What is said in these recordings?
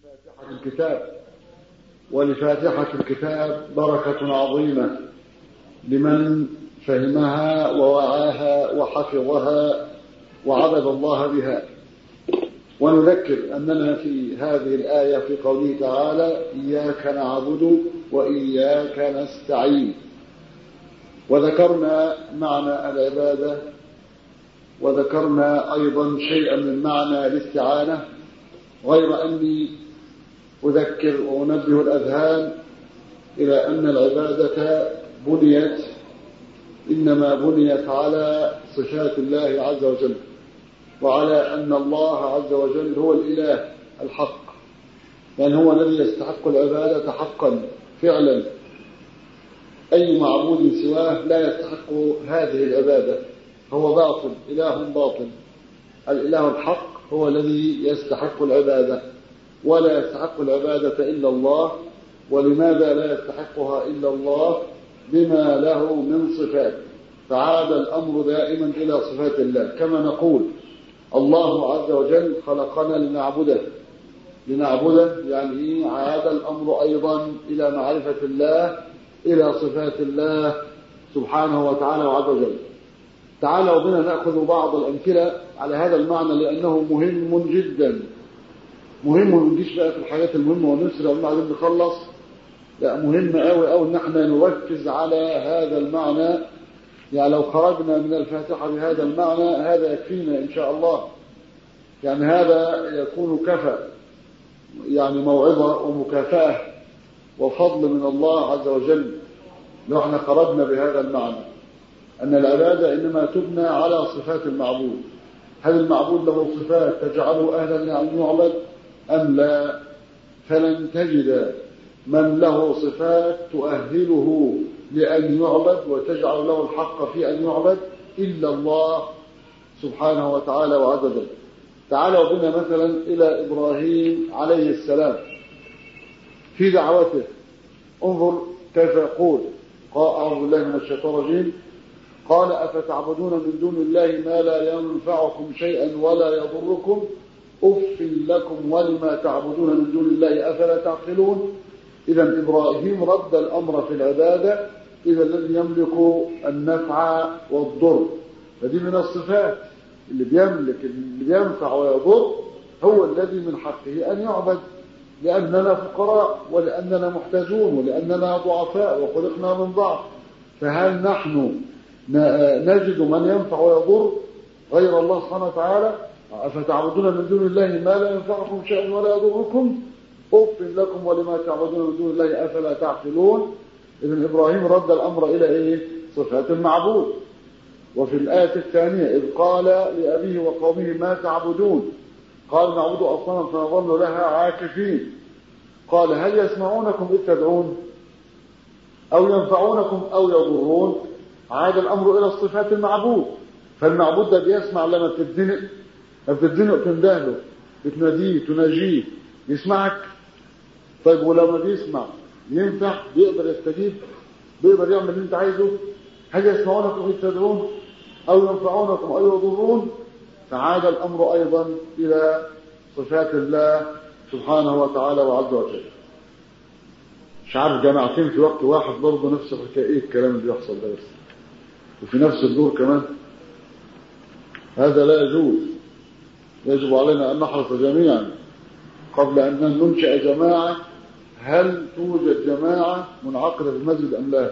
فاتحة الكتاب ولفاتحة الكتاب بركة عظيمة لمن فهمها ووعاها وحفظها وعبد الله بها ونذكر أننا في هذه الآية في قوله تعالى إياك نعبد وإياك نستعين وذكرنا معنى العبادة وذكرنا أيضا شيئا من معنى الاستعانة غير أني أذكر وأنبه الأذهان إلى أن العبادة بنيت إنما بنيت على صفات الله عز وجل وعلى أن الله عز وجل هو الإله الحق لأن هو الذي يستحق العبادة حقا فعلا أي معبود سواه لا يستحق هذه العبادة هو باطل إله باطل الإله الحق هو الذي يستحق العبادة ولا يستحق العبادة إلا الله ولماذا لا يستحقها إلا الله بما له من صفات فعاد الأمر دائما إلى صفات الله كما نقول الله عز وجل خلقنا لنعبده لنعبده يعني عاد الأمر أيضا إلى معرفة الله إلى صفات الله سبحانه وتعالى وعز وجل تعالوا بنا نأخذ بعض الأمثلة على هذا المعنى لأنه مهم جدا مهم ما نجيش بقى في الحاجات المهمة ونسرع وبعدين نخلص لا مهم قوي قوي ان احنا نركز على هذا المعنى يعني لو خرجنا من الفاتحة بهذا المعنى هذا يكفينا إن شاء الله يعني هذا يكون كفى يعني موعظة ومكافأة وفضل من الله عز وجل لو احنا خرجنا بهذا المعنى أن العبادة إنما تبنى على صفات المعبود هل المعبود له صفات تجعله أهلا لأن يعبد أم لا فلن تجد من له صفات تؤهله لأن يعبد وتجعل له الحق في أن يعبد إلا الله سبحانه وتعالى وعز وجل تعالوا بنا مثلا إلى إبراهيم عليه السلام في دعوته انظر كيف يقول قال أعوذ بالله من الشيطان الرجيم قال أفتعبدون من دون الله ما لا ينفعكم شيئا ولا يضركم أف لكم ولما تعبدون من دون الله أفلا تعقلون إذا إبراهيم رد الأمر في العبادة إذا الذي يملك النفع والضر فدي من الصفات اللي بيملك اللي بينفع ويضر هو الذي من حقه أن يعبد لأننا فقراء ولأننا محتاجون ولأننا ضعفاء وخلقنا من ضعف فهل نحن نجد من ينفع ويضر غير الله سبحانه وتعالى أفتعبدون من دون الله ما لا ينفعكم شيئا ولا يضركم أف لكم ولما تعبدون من دون الله أفلا تعقلون إذن إبراهيم رد الأمر إلى إيه؟ صفات المعبود وفي الآية الثانية إذ قال لأبيه وقومه ما تعبدون قال نعبد أصناما فنظل لها عاكفين قال هل يسمعونكم إذ تدعون أو ينفعونكم أو يضرون عاد الأمر إلى الصفات المعبود فالمعبود ده بيسمع لما بتتزنق لما بتتزنق تندهله بتناديه تناجيه يسمعك طيب ولما بيسمع ينفع بيقدر يستجيب بيقدر يعمل اللي انت عايزه هل يسمعونكم إذ تدعون أو ينفعونكم أو يضرون فعاد الأمر أيضا إلى صفات الله سبحانه وتعالى وعز وجل مش عارف جماعتين في وقت واحد برضه نفس الحكايه ايه الكلام اللي بيحصل ده بس وفي نفس الدور كمان هذا لا يجوز يجب علينا أن نحرص جميعا قبل أن ننشئ جماعة هل توجد جماعة منعقدة في المسجد أم لا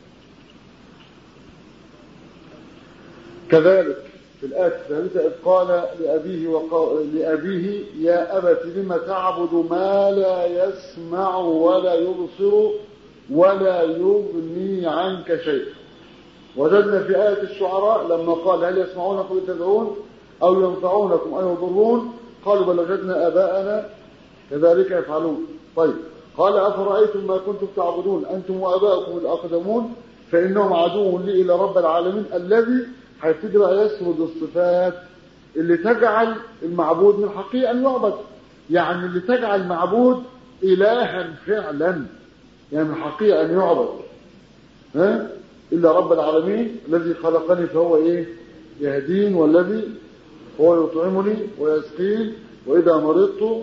كذلك في الآية الثالثة إذ قال لأبيه, وقا... لأبيه يا أبت لم تعبد ما لا يسمع ولا يبصر ولا يغني عنك شيء وجدنا في آية الشعراء لما قال هل يسمعونكم إذ تدعون أو ينفعونكم أو يضرون قالوا بل وجدنا آباءنا كذلك يفعلون طيب قال أفرأيتم ما كنتم تعبدون أنتم وآباؤكم الأقدمون فإنهم عدو لي إلى رب العالمين الذي هيبتدي بقى يسرد الصفات اللي تجعل المعبود من حقه أن يعبد يعني اللي تجعل المعبود إلها فعلا يعني من حقه أن يعبد ها إلا رب العالمين الذي خلقني فهو إيه يهدين والذي هو يطعمني ويسقين وإذا مرضت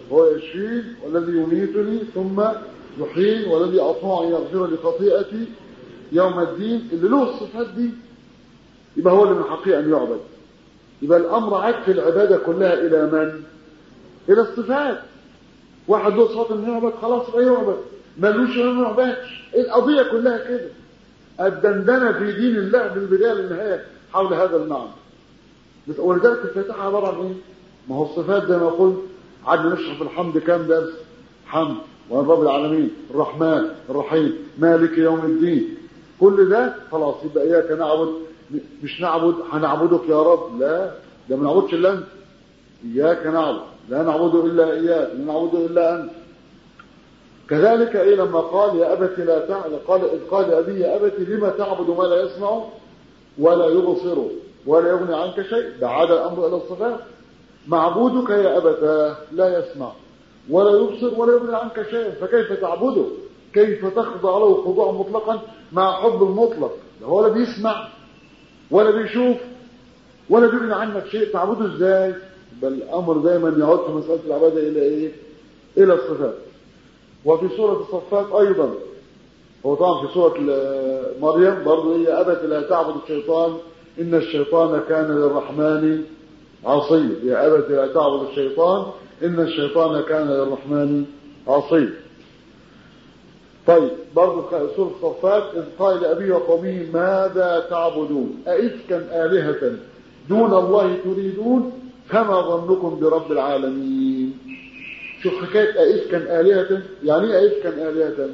هو يشفين والذي يميتني ثم يحيين والذي أطمع أن يغفر لخطيئتي يوم الدين اللي له الصفات دي يبقى هو اللي من حقه أن يعبد يبقى الأمر عاد في العبادة كلها إلى من؟ إلى الصفات واحد له صفات أن يعبد خلاص يبقى يعبد ملوش أن يعبدش القضية كلها كده الدندنة في دين الله من البداية للنهاية حول هذا المعنى ولذلك الفاتحة عبارة عن ايه؟ ما هو الصفات زي ما قلت قعدنا نشرح في الحمد كام درس؟ حمد وعن رب العالمين الرحمن الرحيم مالك يوم الدين كل ده خلاص يبقى اياك نعبد مش نعبد هنعبدك يا رب لا ده ما نعبدش الا انت اياك نعبد لا نعبد الا اياك لا نعبد الا انت كذلك ايه لما قال يا ابت لا تعبد قال اذ قال ابي يا ابت لما تعبد ما لا يسمع ولا يبصر ولا يغني عنك شيء بعد الامر الى الصفات معبودك يا ابتاه لا يسمع ولا يبصر ولا يغني عنك شيء فكيف تعبده كيف تخضع له خضوعا مطلقا مع حب المطلق ده هو لا بيسمع ولا بيشوف ولا بيغني عنك شيء تعبده ازاي بل الامر دايما يعود في مساله العباده الى ايه الى الصفات وفي سوره الصفات ايضا هو طبعا في سوره مريم برضه هي ابت لا تعبد الشيطان ان الشيطان كان للرحمن عصيا يا ابت لا تعبد الشيطان ان الشيطان كان للرحمن عصيا طيب برضه سورة الصفات إذ قال لأبي وقومه ماذا تعبدون أئفكا آلهة دون الله تريدون فما ظنكم برب العالمين شوف حكاية أئفكا آلهة يعني ايه أئفكا آلهة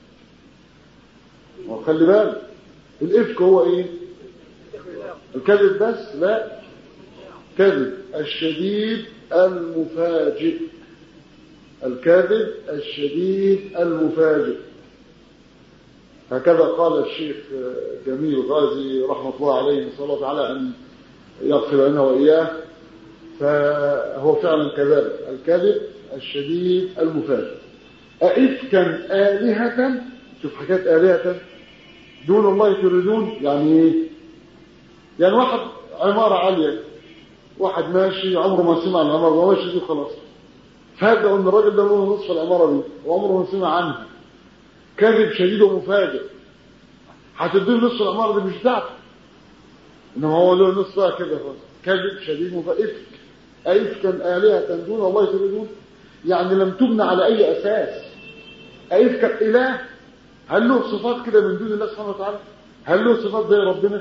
وخلي بالك الإفك هو إيه الكذب بس لا كذب الشديد المفاجئ الكاذب الشديد المفاجئ هكذا قال الشيخ جميل غازي رحمة الله عليه نسأل الله تعالى أن يغفر لنا وإياه فهو فعلا كذلك الكذب الشديد المفاجئ أئفكا آلهة شوف حكاية آلهة دون الله تريدون يعني ايه يعني واحد عمارة عالية واحد ماشي عمره ما سمع العمارة هو ماشي دي خلاص فهبدأ ان الراجل ده له نصف العمارة دي وعمره ما سمع عنها كذب شديد ومفاجئ هتديه نصف العمارة دي مش بتاعته انما هو له نصفها كده خلاص كذب شديد مفاجئ أئفكا آلهة دون الله تريدون يعني لم تبنى على أي أساس أئفكا إله هل له صفات كده من دون الله سبحانه وتعالى هل له صفات زي ربنا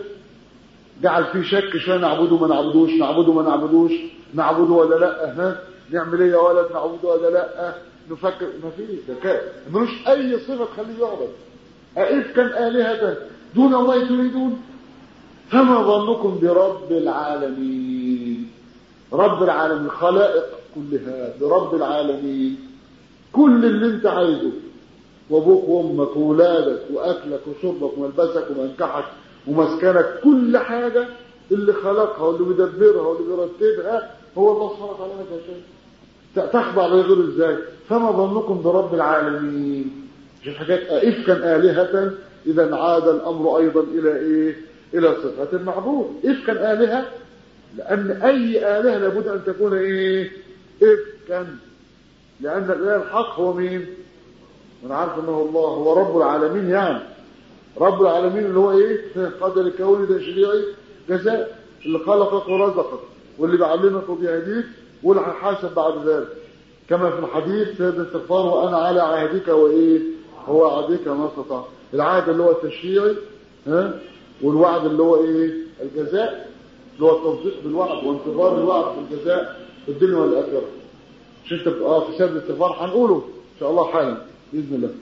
جعل فيه شك شويه نعبده ما نعبدوش نعبده ما نعبدوش نعبده ولا لا ها نعمل ايه يا ولد نعبده ولا لا نفكر ما فيش ده كده ملوش اي صفه تخليه يعبد أئفكا آلهة دون الله تريدون فما ظنكم برب العالمين رب العالمين خلائق كلها برب العالمين كل اللي انت عايزه وابوك وامك وولادك واكلك وشربك وملبسك ومنكحك ومسكنك كل حاجه اللي خلقها واللي بيدبرها واللي بيرتبها هو الله سبحانه وتعالى هذا شيء تخضع لغير ازاي فما ظنكم برب العالمين شوف حاجات افكا الهه اذا عاد الامر ايضا الى ايه الى صفه المعبود افكا الهه لان اي الهه لابد ان تكون ايه افكا لان الاله الحق هو مين انا عارف انه الله هو رب العالمين يعني رب العالمين اللي هو ايه قدر الكون ده شريعي جزاء اللي خلقك ورزقك واللي بيعلمك وبيهديك واللي هيحاسب بعد ذلك كما في الحديث سيد الاستغفار وانا على عهدك وايه هو عهدك ما استطاع العهد اللي هو التشريعي ها والوعد اللي هو ايه الجزاء اللي هو التصديق بالوعد وانتظار الوعد في الجزاء في الدنيا والاخره مش انت اه في سيد الاستغفار هنقوله ان شاء الله حالا باذن الله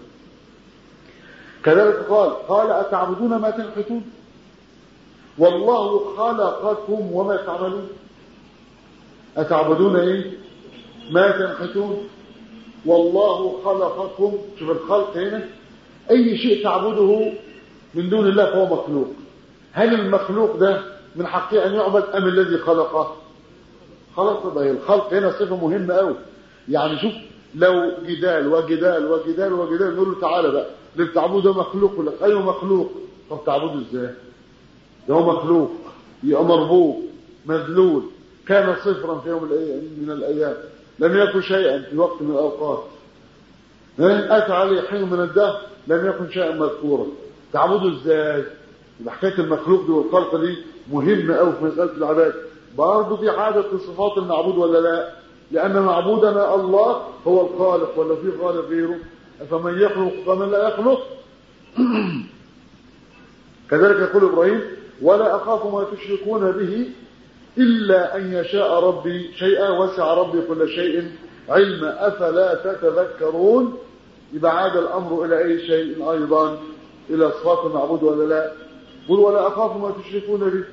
كذلك قال قال أتعبدون ما تنحتون والله خلقكم وما تعملون أتعبدون إيه ما تنحتون والله خلقكم شوف الخلق هنا أي شيء تعبده من دون الله فهو مخلوق هل المخلوق ده من حقه أن يعبد أم الذي خلقه خلاص ده الخلق هنا صفة مهمة قوي يعني شوف لو جدال وجدال وجدال وجدال نقول له تعالى بقى اللي بتعبده مخلوق ولا ايوه مخلوق طب تعبده ازاي ده هو مخلوق يبقى مربوط مذلول كان صفرا في يوم من الايام لم يكن شيئا في وقت من الأوقات أتى عليه حين من الدهر لم يكن شيئا مذكورا تعبده ازاي يبقى حكايه المخلوق دي والخلق دي مهمه قوي في مساله العباده برضه في حاجه في صفات المعبود ولا لا لان معبودنا الله هو الخالق ولا في خالق غيره فمن يخلق فمن لا يخلق كذلك يقول ابراهيم ولا اخاف ما تشركون به الا ان يشاء ربي شيئا وسع ربي كل شيء علما افلا تتذكرون يبقى عاد الامر الى اي شيء ايضا الى صفات المعبود ولا لا قل ولا اخاف ما تشركون به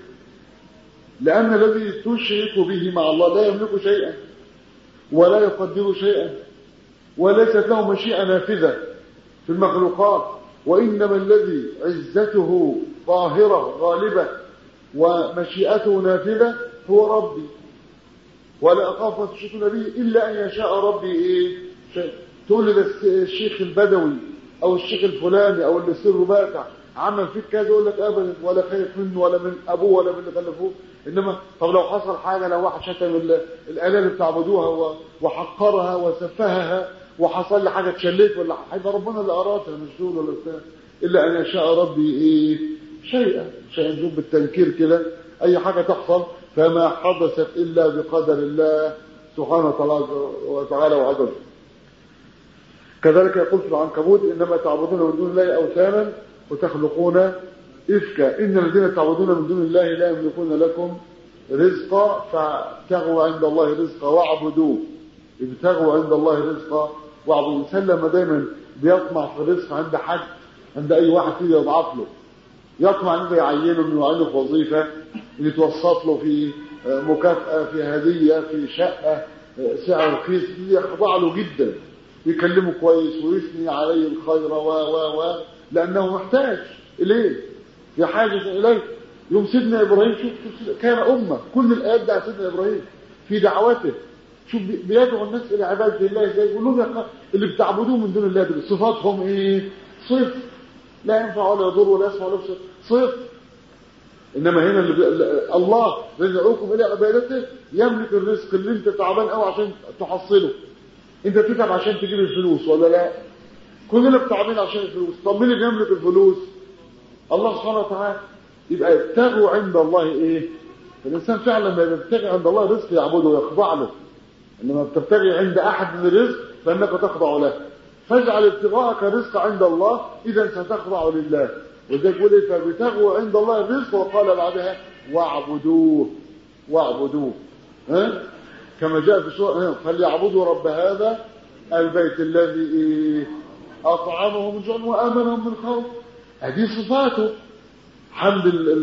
لان الذي تشرك به مع الله لا يملك شيئا ولا يقدر شيئا وليست له مشيئه نافذه في المخلوقات وانما الذي عزته ظاهره غالبه ومشيئته نافذه هو ربي ولا اخاف ما تشركون به الا ان يشاء ربي ايه شيء تقول لي بس الشيخ البدوي او الشيخ الفلاني او اللي سره باتع عمل فيك كذا يقول لك ابدا ولا خايف منه ولا من ابوه ولا من اللي خلفوه انما طب لو حصل حاجه لو واحد شتم الاله اللي بتعبدوها وحقرها وسفهها وحصل لي حاجه اتشليت ولا هيبقى ربنا اللي ارادها مش دول ولا بتاع الا ان يشاء ربي ايه شيئا شيئا نشوف بالتنكير كده اي حاجه تحصل فما حدثت الا بقدر الله سبحانه وتعالى وعدله كذلك يقول في العنكبوت انما تعبدون من دون الله اوثانا وتخلقون افكا ان الذين تعبدون من دون الله لا يملكون لكم رزقا فابتغوا عند الله رزقا واعبدوه ابتغوا عند الله رزقا واعبدوه سلم دايما بيطمع في الرزق عند حد عند اي واحد فيه يضعف له يطمع انه يعينه انه يعينه في وظيفه ان يتوسط له في مكافاه في هديه في شقه سعر رخيص يخضع له جدا يكلمه كويس ويثني عليه الخير و و و لانه محتاج اليه في حاجه اليه يوم سيدنا ابراهيم شوف كان امه كل الايات دعا سيدنا ابراهيم في دعوته شوف بيدعو الناس الى عباده الله ازاي يقول لهم اللي بتعبدوه من دون الله دول صفاتهم ايه صفر لا ينفع ولا يضر ولا يسمع ولا يبصر صفر انما هنا اللي الله يدعوكم الى عبادته يملك الرزق اللي انت تعبان قوي عشان تحصله انت بتتعب عشان تجيب الفلوس ولا لا كلنا بتعبين عشان الفلوس طب مين اللي بيملك الفلوس الله سبحانه وتعالى يبقى ابتغوا عند الله ايه الانسان فعلا ما يبتغي عند الله رزق يعبده ويخضع له انما بتبتغي عند احد من الرزق فانك تخضع له فاجعل ابتغاءك رزق عند الله اذا ستخضع لله وذلك يقول ايه فابتغوا عند الله الرزق وقال بعدها واعبدوه واعبدوه ها كما جاء في سورة فليعبدوا رب هذا البيت الذي إيه أطعمهم من جوع وآمنهم من خوف هذه صفاته حمد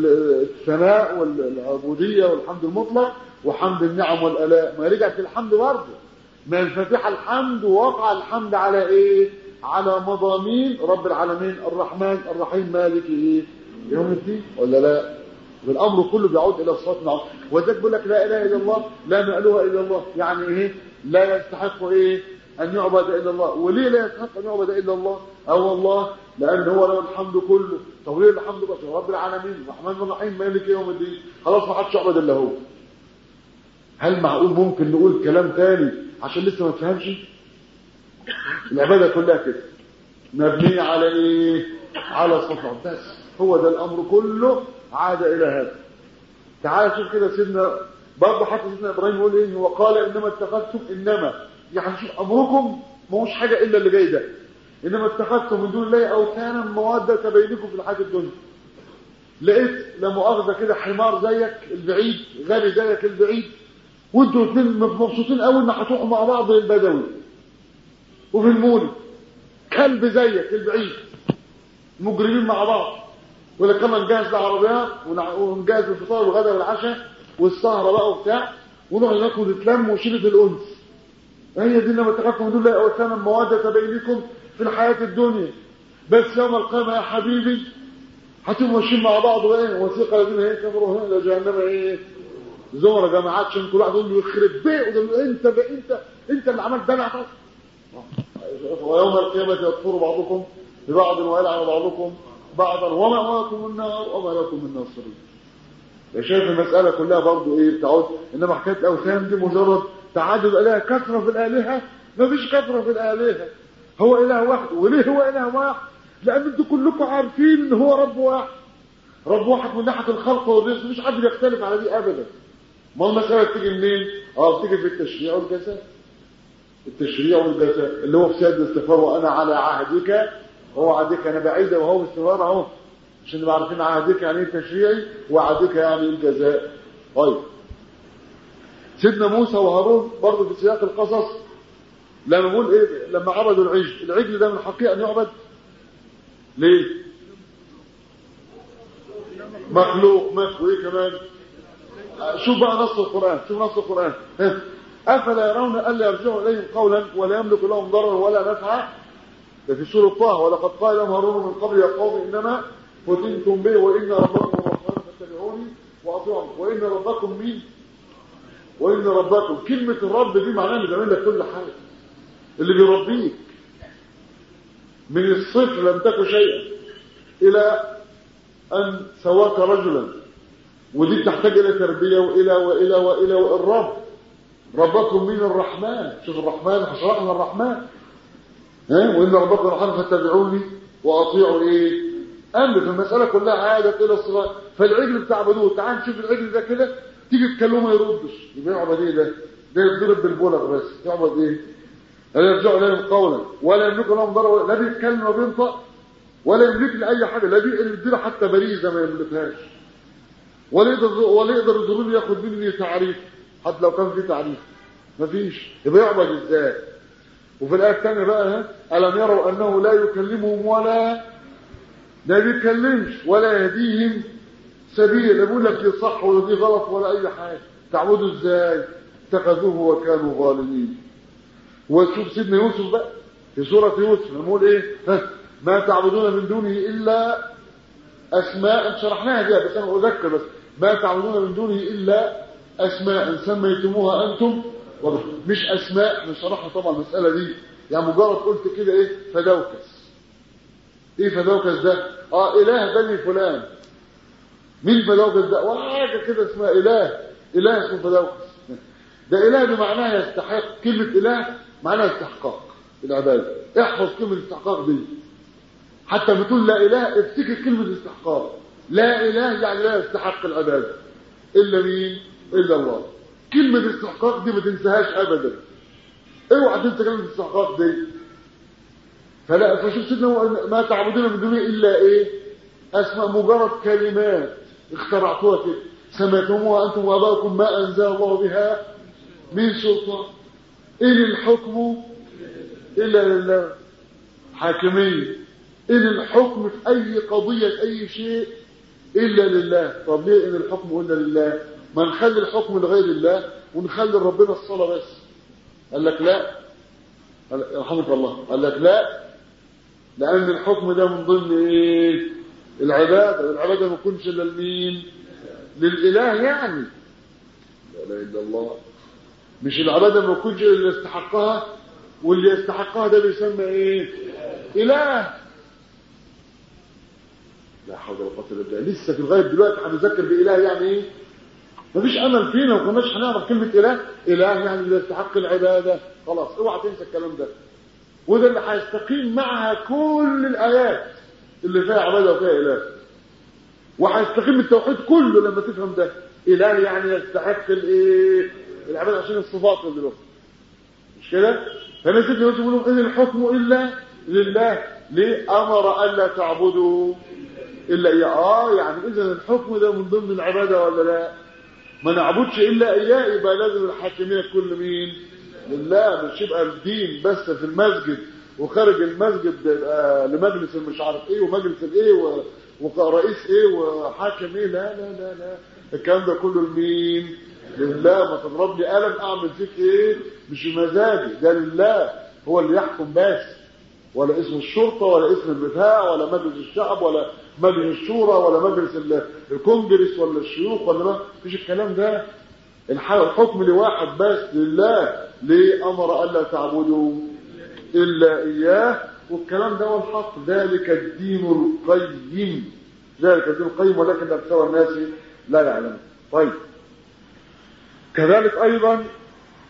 الثناء والعبودية والحمد المطلق وحمد النعم والآلاء ما رجعت الحمد برضه ما ينفتح الحمد ووقع الحمد على ايه على مضامين رب العالمين الرحمن الرحيم مالك ايه يوم الدين ولا لا والامر كله بيعود الى صفات العظيم وذلك بيقول لك لا اله الا الله لا مألوه الا الله يعني ايه لا يستحق ايه ان يعبد الا الله وليه لا يستحق ان يعبد الا الله او الله لان هو له الحمد كله طب ليه الحمد بس رب العالمين الرحمن الرحيم مالك يوم الدين خلاص ما حدش يعبد الا هو هل معقول ممكن نقول كلام ثاني عشان لسه ما تفهمش العباده كلها كده مبنيه على ايه على صفات بس هو ده الامر كله عاد الى هذا تعال شوف كده سيدنا برضه حتى سيدنا ابراهيم يقول ايه وقال انما اتخذتم انما يعني شوف امركم ما هوش حاجه الا اللي جاي ده انما اتخذتم من دون الله اوثانا موده بينكم في الحياه الدنيا لقيت لا مؤاخذه كده حمار زيك البعيد غالي زيك البعيد وانتوا الاثنين مبسوطين قوي ان هتروحوا مع بعض البدوي وفي المولد كلب زيك البعيد مجرمين مع بعض ولا كمان نجهز العربيات ونجهز الفطار والغداء والعشاء والسهره بقى وبتاع ونروح هناك ونتلم وشيله الانس هي دي لما اتخذتم من دون الله اوثانا موده بينكم في الحياه الدنيا بس يوم القيامه يا حبيبي هتبقوا ماشيين مع بعض وايه وثيق الذين هي كفروا هنا الى جهنم ايه زمر جماعات عشان كل واحد يقول له يخرب بيه انت بقى انت انت اللي عملت ده انا ويوم القيامه يكفر بعضكم ببعض ويلعن بعضكم بعضا ومأواكم النار وما لكم من ناصرين شايف المسألة كلها برضو ايه بتعود انما حكاية الاوثان دي مجرد تعدد الآلهة كثرة في الآلهة ما فيش كثرة في الآلهة هو إله واحد وليه هو إله واحد لأن انتوا كلكم عارفين إن هو رب واحد رب واحد من ناحية الخلق والرزق مش حد يختلف على دي أبدا ما المسألة بتيجي منين؟ اه بتيجي في التشريع والجزاء التشريع والجزاء اللي هو في سيد الاستغفار وأنا على عهدك هو عهدك أنا بعيدة وهو استمرار أهو عشان نبقى عارفين عهدك يعني ايه تشريعي وعهدك يعني ايه الجزاء طيب سيدنا موسى وهارون برضه في سياق القصص لما بقول ايه لما عبدوا العجل العجل ده من حقيقة ان يعبد ليه مخلوق مخلوق ايه كمان شوف بقى نص القرآن شوف نص القرآن أفلا يرون ألا يرجعوا إليهم قولا ولا يملك لهم ضررا ولا نفعا ده في سورة طه ولقد قال لهم هارون من قبل يا قوم إنما فتنتم به وإن ربكم الرحمن فاتبعوني وأطيعوا وإن ربكم مين وإن ربكم كلمة الرب دي معناها اللي بيعمل لك كل حاجة اللي بيربيك من الصفر لم تكن شيئا إلى أن سواك رجلا ودي تحتاج إلى تربية وإلى وإلى وإلى الرب ربكم من الرحمن شوف الرحمن شرحنا الرحمن ها وإن ربكم الرحمن فاتبعوني وأطيعوا إيه أمر في المسألة كلها عادت إلى الصلاة فالعجل بتعبدوه تعال نشوف العجل ده كده تيجي تكلمه ما يردش يبقى يعبد إيه ده ده يضرب بالبولغ بس يعبد إيه لا يرجع إليهم قولا ولا يملك لهم ضرر لا بيتكلم ولا بينطق ولا يملك لأي حاجة لا بيديله حتى بريزة ما يملكهاش ولا يقدر ولا يقدر الضروري ياخد مني تعريف حتى لو كان في تعريف مفيش يبقى يعبد ازاي وفي الآية الثانية بقى ها ألم يروا أنه لا يكلمهم ولا لا بيكلمش ولا يهديهم سبيل يقول لك دي صح ولا دي غلط ولا أي حاجة تعبدوا ازاي اتخذوه وكانوا ظالمين وشوف سيدنا يوسف بقى في سورة يوسف نقول ايه ها ما تعبدون من دونه إلا أسماء شرحناها دي بس أنا أذكر بس ما تعبدون من دونه إلا أسماء سميتموها أنتم مش أسماء احنا شرحنا طبعا المسألة دي يعني مجرد قلت كده إيه فدوكس إيه فدوكس ده آه إله بني فلان مين فدوكس ده ولا حاجة كده اسمها إله إله اسمه فدوكس ده إله بمعناها يستحق كلمة إله معناها استحقاق العبادة احفظ كلمة استحقاق دي حتى بتقول لا إله افتكر كلمة استحقاق لا إله يعني لا يستحق العبادة إلا مين إلا الله كلمة استحقاق دي ما تنساهاش أبدا اوعى تنسى كلمة استحقاق دي فلا فشوف سيدنا ما تعبدون من دونه إلا إيه أسماء مجرد كلمات اخترعتوها كده سميتموها أنتم وأباؤكم ما أنزل الله بها من سلطان إن الحكم إلا لله حاكمين إن الحكم في أي قضية أي شيء إلا لله طب ليه إن الحكم إلا لله ما نخلي الحكم لغير الله ونخلي ربنا الصلاة بس قال لك لا رحمك الله قال لك لا لأن الحكم ده من ضمن إيه العبادة العبادة ما تكونش إلا لمين للإله يعني لا إله إلا الله مش العبادة ما تكونش اللي يستحقها واللي يستحقها ده بيسمى إيه إله لا حول ولا قوه الا بالله لسه في لغايه دلوقتي هنذكر باله يعني ايه مفيش امل فينا وما كناش هنعرف كلمه اله اله يعني اللي يستحق العباده خلاص اوعى تنسى الكلام ده وده اللي هيستقيم معها كل الايات اللي فيها عباده وفيها اله وهيستقيم التوحيد كله لما تفهم ده اله يعني يستحق الايه العباده عشان الصفات اللي له مش كده فانا سيدنا يوسف يقول ان الحكم الا لله ليه امر الا تعبدوا الا اياه اه يعني اذا الحكم ده من ضمن العباده ولا لا ما نعبدش الا اياه يبقى لازم الحاكميه كل مين لله مش يبقى الدين بس في المسجد وخارج المسجد يبقى لمجلس مش عارف ايه ومجلس الايه ورئيس ايه وحاكم ايه لا لا لا لا الكلام ده كله لمين لله ما تضرب لي قلم اعمل فيك ايه مش مزاجي ده لله هو اللي يحكم بس ولا اسم الشرطة ولا اسم البتاع ولا مجلس الشعب ولا مجلس الشورى ولا مجلس الكونجرس ولا الشيوخ ولا ما فيش الكلام ده الحكم لواحد بس لله ليه امر الا تعبدوا الا اياه والكلام ده هو الحق ذلك الدين القيم ذلك الدين القيم ولكن اكثر الناس لا يعلمون طيب كذلك ايضا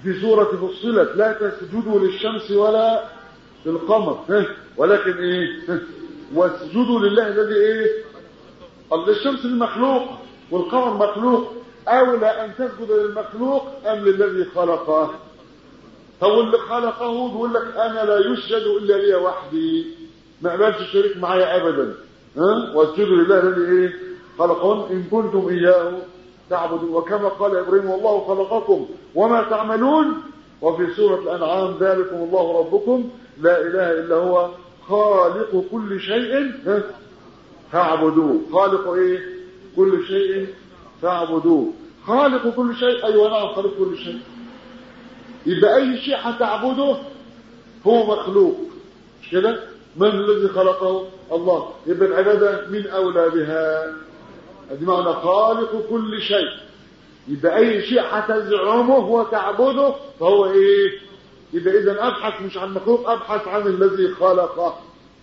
في سورة فصلت لا تسجدوا للشمس ولا للقمر ها؟ ولكن ايه ها؟ واسجدوا لله الذي ايه الله الشمس المخلوق والقمر مخلوق اولى ان تسجد للمخلوق ام للذي خلقه هو اللي خلقه بيقول لك انا لا يسجد الا لي وحدي ما قبلش شريك معايا ابدا ها واسجدوا لله الذي ايه خلقهم ان كنتم اياه تعبدون وكما قال ابراهيم والله خلقكم وما تعملون وفي سوره الانعام ذلكم الله ربكم لا اله الا هو خالق كل شيء ها فاعبدوه خالق ايه كل شيء فاعبدوه خالق كل شيء ايوه نعم خالق كل شيء يبقى اي شيء هتعبده هو مخلوق مش كده من الذي خلقه الله يبقى العباده من اولى بها ادي معنى خالق كل شيء يبقى اي شيء هتزعمه وتعبده فهو ايه يبقى اذا ابحث مش عن مخلوق ابحث عن الذي خلقه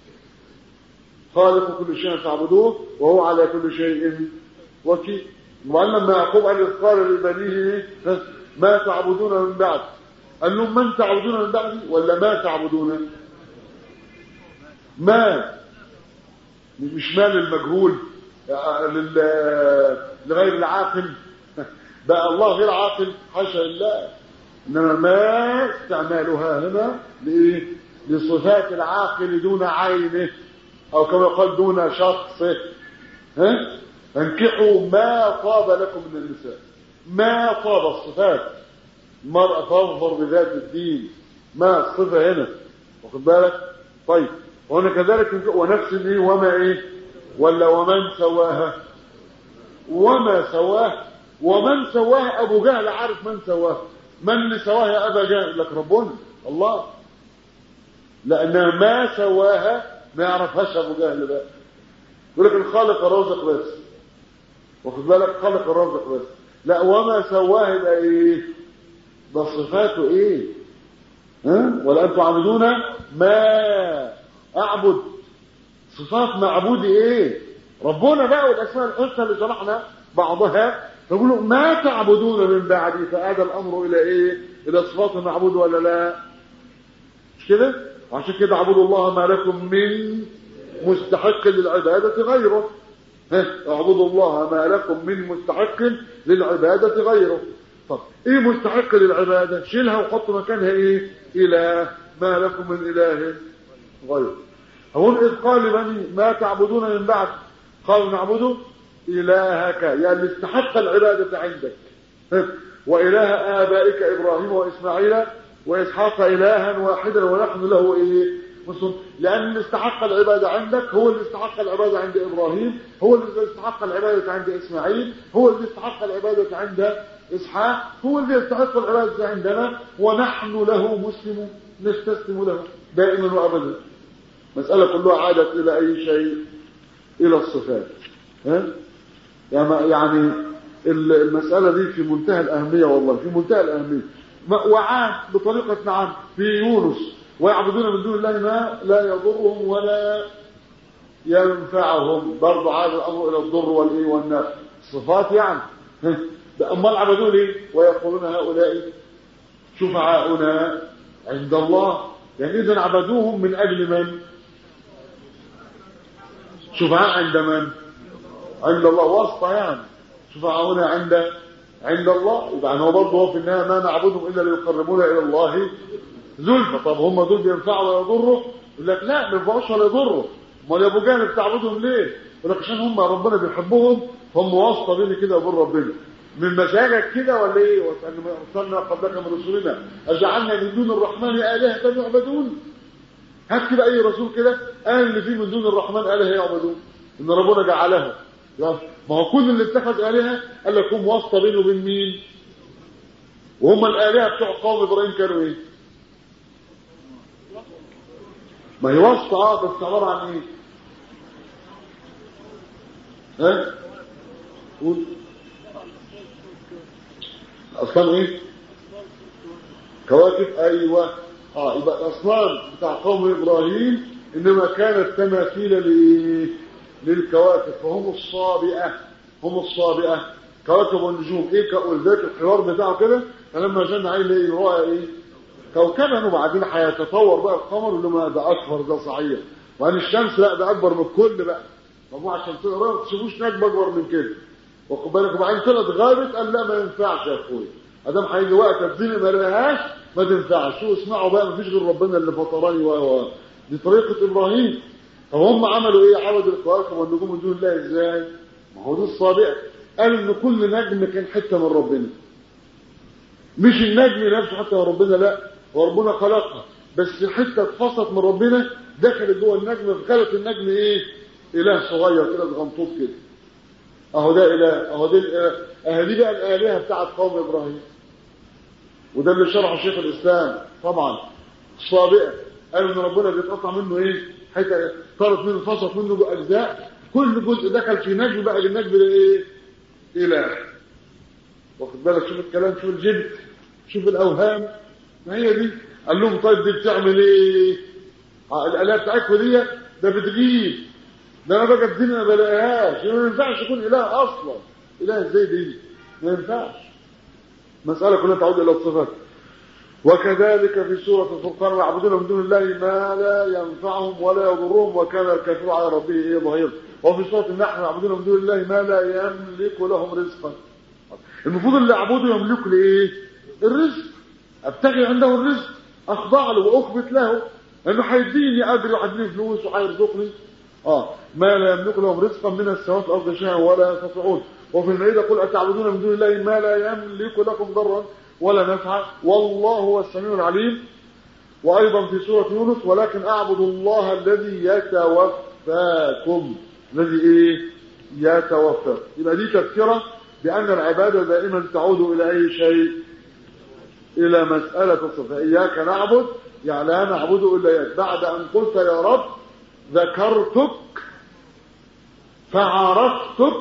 خالق كل شيء تعبدوه وهو على كل شيء وكيل وعلم ما يعقوب عليه قال لبنيه ما تعبدون من بعد قال لهم من تعبدون من بعدي ولا ما تعبدون ما مش مال المجهول لغير العاقل بقى الله غير عاقل حاشا لله انما ما استعمالها هنا لايه لصفات العاقل دون عينه او كما قال دون شخصه ها انكحوا ما طاب لكم من النساء ما طاب الصفات المرأة تظفر بذات الدين ما الصفة هنا واخد بالك طيب وهنا كذلك ونفس ايه وما ايه ولا ومن سواها وما سواه ومن سواه ابو جهل عارف من سواه من اللي سواه يا ابا جهل لك ربنا الله لانها ما سواها ما يعرفهاش ابو جهل بقى يقول لك الخالق الرازق بس واخد بالك خالق الرازق بس لا وما سواه يبقى ايه ده صفاته ايه ها ولا انتم عابدون ما اعبد صفات معبودي ايه ربنا بقى والاسماء الحسنى اللي شرحنا بعضها فيقولوا ما تعبدون من بعدي فهذا الامر الى ايه الى صفات المعبود ولا لا مش كده عشان كده اعبدوا الله ما لكم من مستحق للعباده غيره ها اعبدوا الله ما لكم من مستحق للعباده غيره طب ايه مستحق للعباده شيلها وحط مكانها ايه اله ما لكم من اله غيره هون اذ قال لبني ما تعبدون من بعد قالوا نعبد الهك يعني اللي استحق العباده عندك واله ابائك ابراهيم واسماعيل واسحاق الها واحدا ونحن له ايه مسلم لان اللي استحق العباده عندك هو اللي استحق العباده عند ابراهيم هو اللي استحق العباده عند اسماعيل هو اللي استحق العباده عند اسحاق هو اللي يستحق العباده عندنا ونحن له مسلمون نستسلم له دائما وابدا مساله كلها عادت الى اي شيء الى الصفات ها يعني المساله دي في منتهى الاهميه والله في منتهى الاهميه وعاد بطريقه نعم في يونس ويعبدون من دون الله ما لا يضرهم ولا ينفعهم برضه عاد الامر الى الضر والايه والنفع صفات يعني امال عبدوا ليه ويقولون هؤلاء شفعاؤنا عند الله يعني اذا عبدوهم من اجل من شفعاء عند من عند الله واسطه يعني شفعاؤنا عند عند الله يبقى هو برضه هو في النهايه ما نعبدهم الا ليقربونا الى الله زلفى طب هم دول بينفعوا ولا يضروا يقول لك لا ما ينفعوش ولا يضروا امال يا ابو جهل بتعبدهم ليه يقول لك عشان هم ربنا بيحبهم هم واسطه بيني كده وبين ربنا من مزاجك كده ولا ايه وان ارسلنا قبلك من رسلنا اجعلنا من دون الرحمن الهه يعبدون هات كده اي رسول كده قال اللي فيه من دون الرحمن الهه يعبدون ان ربنا جعلها ما هو كل اللي اتخذ الهه قال لك هم واسطه بينه وبين مين وهم الالهه بتوع قوم ابراهيم كانوا ايه ما هي واسطه اه بس عباره عن ايه ها قول اصلا ايه كواكب ايوه اه يبقى الاصنام بتاع قوم ابراهيم انما كانت تماثيل ل... للكواكب فهم الصابئه هم الصابئه كواكب والنجوم ايه ولذلك الحوار بتاعه كده فلما جن عين ايه رؤى ايه كوكبا وبعدين هيتطور بقى القمر اللي ما ده اكبر ده صحيح وان الشمس لا ده اكبر من الكل بقى مجموعه شمسيه ما تشوفوش نجم اكبر من كده واخد بالك وبعدين طلعت غابت قال لا ما ينفعش يا اخويا ادام هيجي وقت الدنيا ما لقاهاش ما تنفعش شو اسمعوا بقى ما فيش غير ربنا اللي فطراني و دي طريقه ابراهيم طب هم عملوا ايه عبدوا الكواكب والنجوم من دون الله ازاي ما هو دي الصابئه قال ان كل نجم كان حته من ربنا مش النجم نفسه حتى من ربنا لا وربنا خلقها بس حته اتفصلت من ربنا دخلت جوه النجم فخلت النجم ايه اله صغير كده صغنطوط كده اهو ده اله اهو ده الاله اهي دي بقى الالهه بتاعت قوم ابراهيم وده اللي شرحه شيخ الاسلام طبعا الصابئه قالوا ان ربنا بيتقطع منه ايه حته طارت منه فصلت منه اجزاء كل جزء دخل في نجم بقى النجم ده ايه اله واخد بالك شوف الكلام شوف الجبت شوف الاوهام ما هي دي قال لهم طيب دي بتعمل ايه الاله بتاعتكم دي ده بتجيب ده انا بقى الدنيا ما بلاقيهاش ما ينفعش يكون اله اصلا اله ازاي دي ما ينفعش مساله كلها تعود الى الصفات وكذلك في سورة الفرقان يعبدون من دون الله ما لا ينفعهم ولا يضرهم وكان الكافر على ربه ايه ظهير وفي سورة النحل يعبدون من دون الله ما لا يملك لهم رزقا المفروض اللي يعبده يملك لايه الرزق ابتغي عنده الرزق اخضع له واخبت له لانه هيديني اجر وهيديني فلوس وهيرزقني اه ما لا يملك لهم رزقا من السماوات والارض شيئا ولا يستطيعون وفي المائده قل اتعبدون من دون الله ما لا يملك لكم ضرا ولا نفعا والله هو السميع العليم وايضا في سوره يونس ولكن اعبد الله الذي يتوفاكم الذي ايه يتوفى يبقى دي تذكره بان العباده دائما تعود الى اي شيء الى مساله الصفه اياك نعبد يعني لا نعبد الا اياك بعد ان قلت يا رب ذكرتك فعرفتك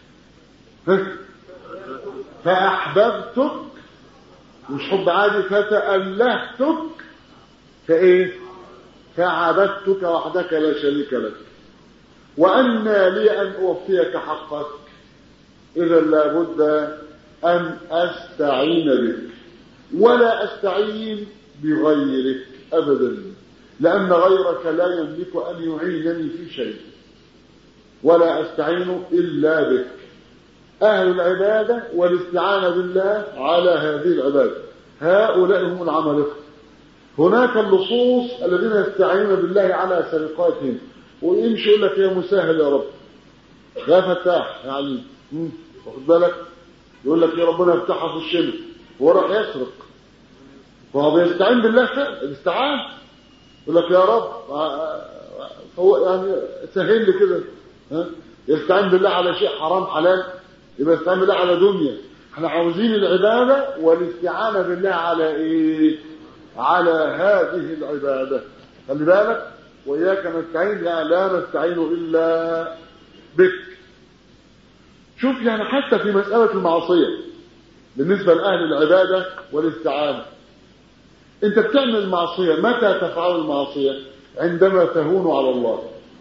فاحببتك مش حب عادي فتألهتك فايه فعبدتك وحدك لا شريك لك وأن لي أن أوفيك حقك إذا لابد أن أستعين بك ولا أستعين بغيرك أبدا لأن غيرك لا يملك أن يعينني في شيء ولا أستعين إلا بك أهل العبادة والاستعانة بالله على هذه العبادة هؤلاء هم العمالقة هناك اللصوص الذين يستعينون بالله على سرقاتهم ويمشي يقول لك يا مسهل يا رب يا فتاح يا عليم واخد بالك يقول لك يا ربنا يفتحها في الشمس هو راح يسرق فهو بيستعين بالله فعلا الاستعان يقول لك يا رب هو يعني سهل لي كده ها يستعين بالله على شيء حرام حلال يبقى يستعين بالله على دنيا احنا عاوزين العبادة والاستعانة بالله على ايه على هذه العبادة خلي بالك وإياك نستعين يعني لا نستعين إلا بك شوف يعني حتى في مسألة المعصية بالنسبة لأهل العبادة والاستعانة انت بتعمل المعصية متى تفعل المعصية عندما تهون على الله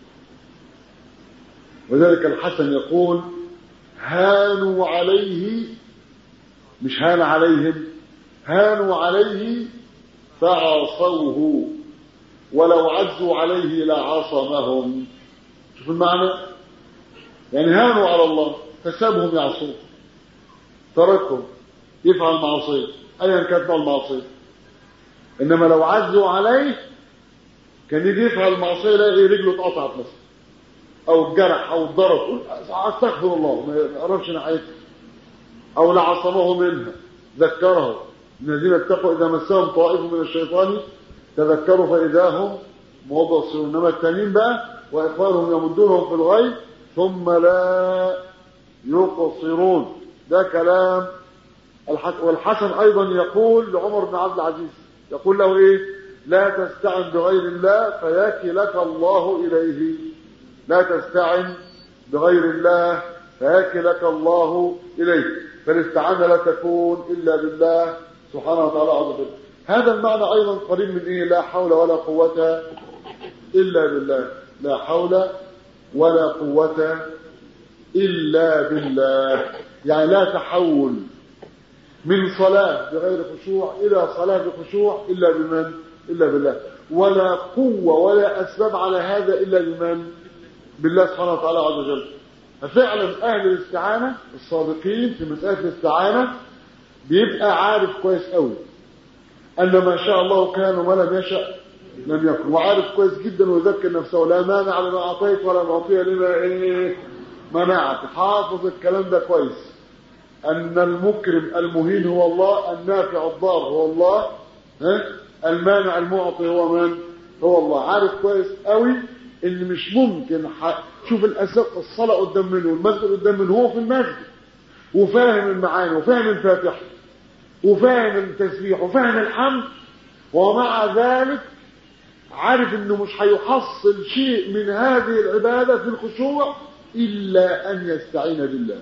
وذلك الحسن يقول هانوا عليه مش هان عليهم هانوا عليه فعصوه ولو عزوا عليه لعصمهم شوف المعنى يعني هانوا على الله فسابهم يعصوه تركهم يفعل معصيه ايا كانت نوع المعصيه انما لو عزوا عليه كان يجي يفعل المعصيه يلاقي رجله اتقطعت مثلا او الجرح او الضرب استغفر الله ما يقربش ناحيته او لعصمه منها ذكره الذين اتقوا اذا مسهم طائف من الشيطان تذكروا فاذا هم مبصرون انما التانيين بقى واخوانهم يمدونهم في الغي ثم لا يقصرون ده كلام والحسن ايضا يقول لعمر بن عبد العزيز يقول له ايه لا تستعن بغير الله فيكلك الله اليه لا تستعن بغير الله فيكلك الله اليه فالاستعانه لا تكون الا بالله سبحانه وتعالى عز وجل هذا المعنى ايضا قريب من ايه لا حول ولا قوه الا بالله لا حول ولا قوه الا بالله يعني لا تحول من صلاة بغير خشوع إلى صلاة بخشوع إلا بمن إلا بالله ولا قوة ولا أسباب على هذا إلا بمن بالله سبحانه وتعالى عز وجل ففعلا أهل الاستعانة الصادقين في مسألة الاستعانة بيبقى عارف كويس قوي أن ما شاء الله كان وما لم يشأ لم يكن وعارف كويس جدا ويذكر نفسه لا مانع لما أعطيت ولا معطيه لما إيه منعت حافظ الكلام ده كويس أن المكرم المهين هو الله النافع الضار هو الله ها المانع المعطي هو من هو الله عارف كويس قوي ان مش ممكن ح... شوف الصلاة قدام منه والمسجد قدام منه هو في المسجد وفاهم المعاني وفاهم الفاتحة وفاهم التسبيح وفاهم الحمد ومع ذلك عارف انه مش هيحصل شيء من هذه العبادة في الخشوع الا ان يستعين بالله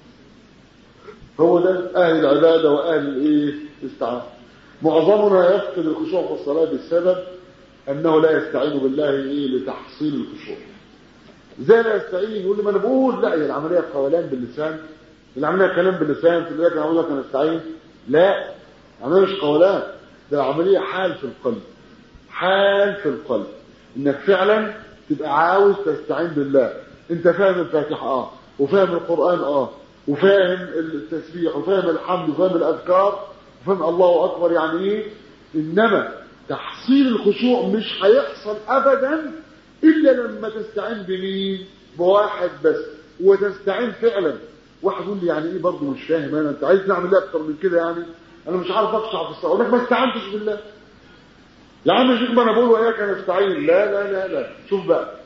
هو ده اهل العبادة واهل الايه الاستعانة معظمنا يفقد الخشوع في الصلاة بسبب انه لا يستعين بالله ايه لتحصيل الخشوع زي لا يستعين يقول لي ما انا بقول لا هي العمليه قولان باللسان العمليه كلام باللسان في ذلك اقول لك انا استعين لا العمليه مش قولان ده العمليه حال في القلب حال في القلب انك فعلا تبقى عاوز تستعين بالله انت فاهم الفاتحه اه وفاهم القران اه وفاهم التسبيح وفاهم الحمد وفاهم الاذكار وفاهم الله اكبر يعني ايه انما تحصيل الخشوع مش هيحصل ابدا الا لما تستعين بمين بواحد بس وتستعين فعلا واحد يقول لي يعني ايه برضه مش فاهم انا انت عايز نعمل ايه اكتر من كده يعني انا مش عارف اقشع في الصلاه اقول لك ما استعنتش بالله يا عم شوف ما انا بقول واياك انا استعين لا لا لا لا شوف بقى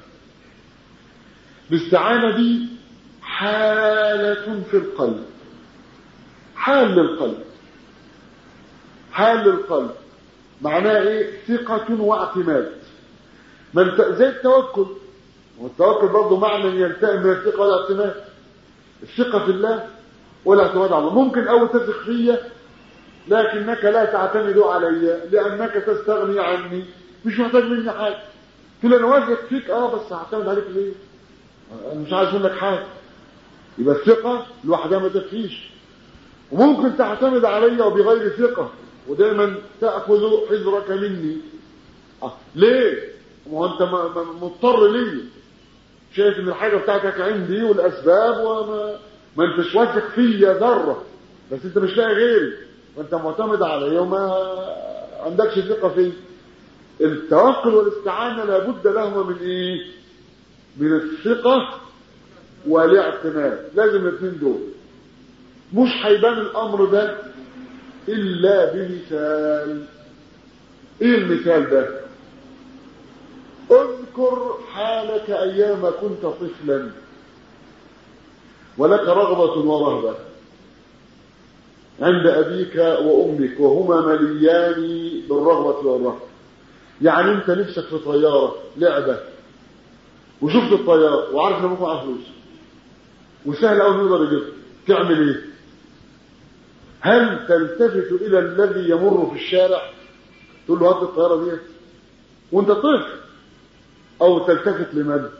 الاستعانه دي حاله في القلب حال للقلب حال للقلب معناه ايه ثقه واعتماد من زي التوكل والتوكل برضه معنى يلتئم من الثقه والاعتماد الثقه في الله والاعتماد على الله ممكن او تثق فيا لكنك لا تعتمد علي لانك تستغني عني مش محتاج مني حاجه تقول انا واثق فيك اه بس هعتمد عليك ليه انا مش عايز منك حاجه يبقى الثقه لوحدها ما تكفيش وممكن تعتمد علي وبغير ثقه ودايما تاخذ حذرك مني آه. ليه ما هو انت مضطر ليه شايف ان الحاجه بتاعتك عندي والاسباب وما ما انتش واثق فيا ذره بس انت مش لاقي غيري وانت معتمد عليا وما عندكش ثقه فيا التوكل والاستعانه لابد لهما من ايه من الثقه والاعتماد لازم الاثنين دول مش هيبان الامر ده الا بمثال ايه المثال ده اذكر حالك ايام كنت طفلا ولك رغبة ورهبة عند أبيك وأمك وهما مليان بالرغبة والرهبة يعني أنت نفسك في طيارة لعبة وشفت الطيارة وعارف انه معاه فلوس وسهل قوي نقدر يجيبها تعمل ايه؟ هل تلتفت إلى الذي يمر في الشارع تقول له هات الطيارة دي وانت طفل او تلتفت لمن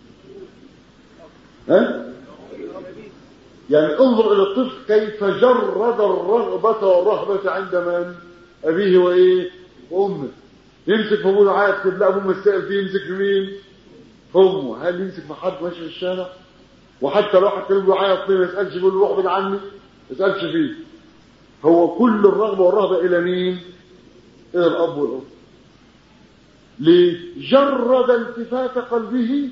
ها يعني انظر الى الطفل كيف جرد الرغبة والرهبة عند من ابيه وايه وامه يمسك في ابوه عايز لا ابوه مستقل فيه يمسك في مين في امه هل يمسك في حد ماشي في الشارع وحتى لو حد له عايز فيه ما يسالش يقول له روح بعيد عني ما يسالش فيه هو كل الرغبة والرهبة الى مين الى الاب والام لجرد التفات قلبه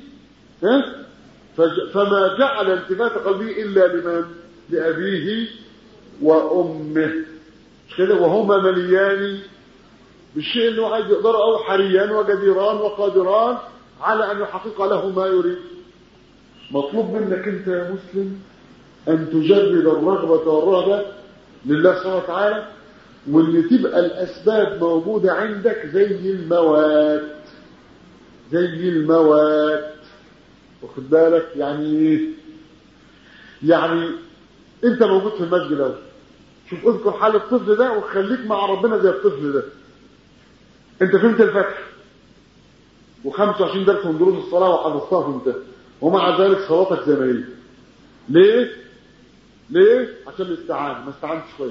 فما جعل التفات قلبه إلا لمن لأبيه وأمه مش كده وهما مليان بالشيء اللي هو عايز يقدر أو حريان وجديران وقادران على أن يحقق له ما يريد مطلوب منك أنت يا مسلم أن تجرد الرغبة والرهبة لله سبحانه وتعالى واللي تبقى الأسباب موجودة عندك زي المواد زي المواد واخد بالك يعني ايه يعني انت موجود في المسجد اهو شوف اذكر حال الطفل ده وخليك مع ربنا زي الطفل ده انت فهمت الفتح و25 درس من دروس الصلاه وحفظتها انت ومع ذلك صلاتك زي ما هي ليه ليه عشان الاستعانه ما استعنتش كويس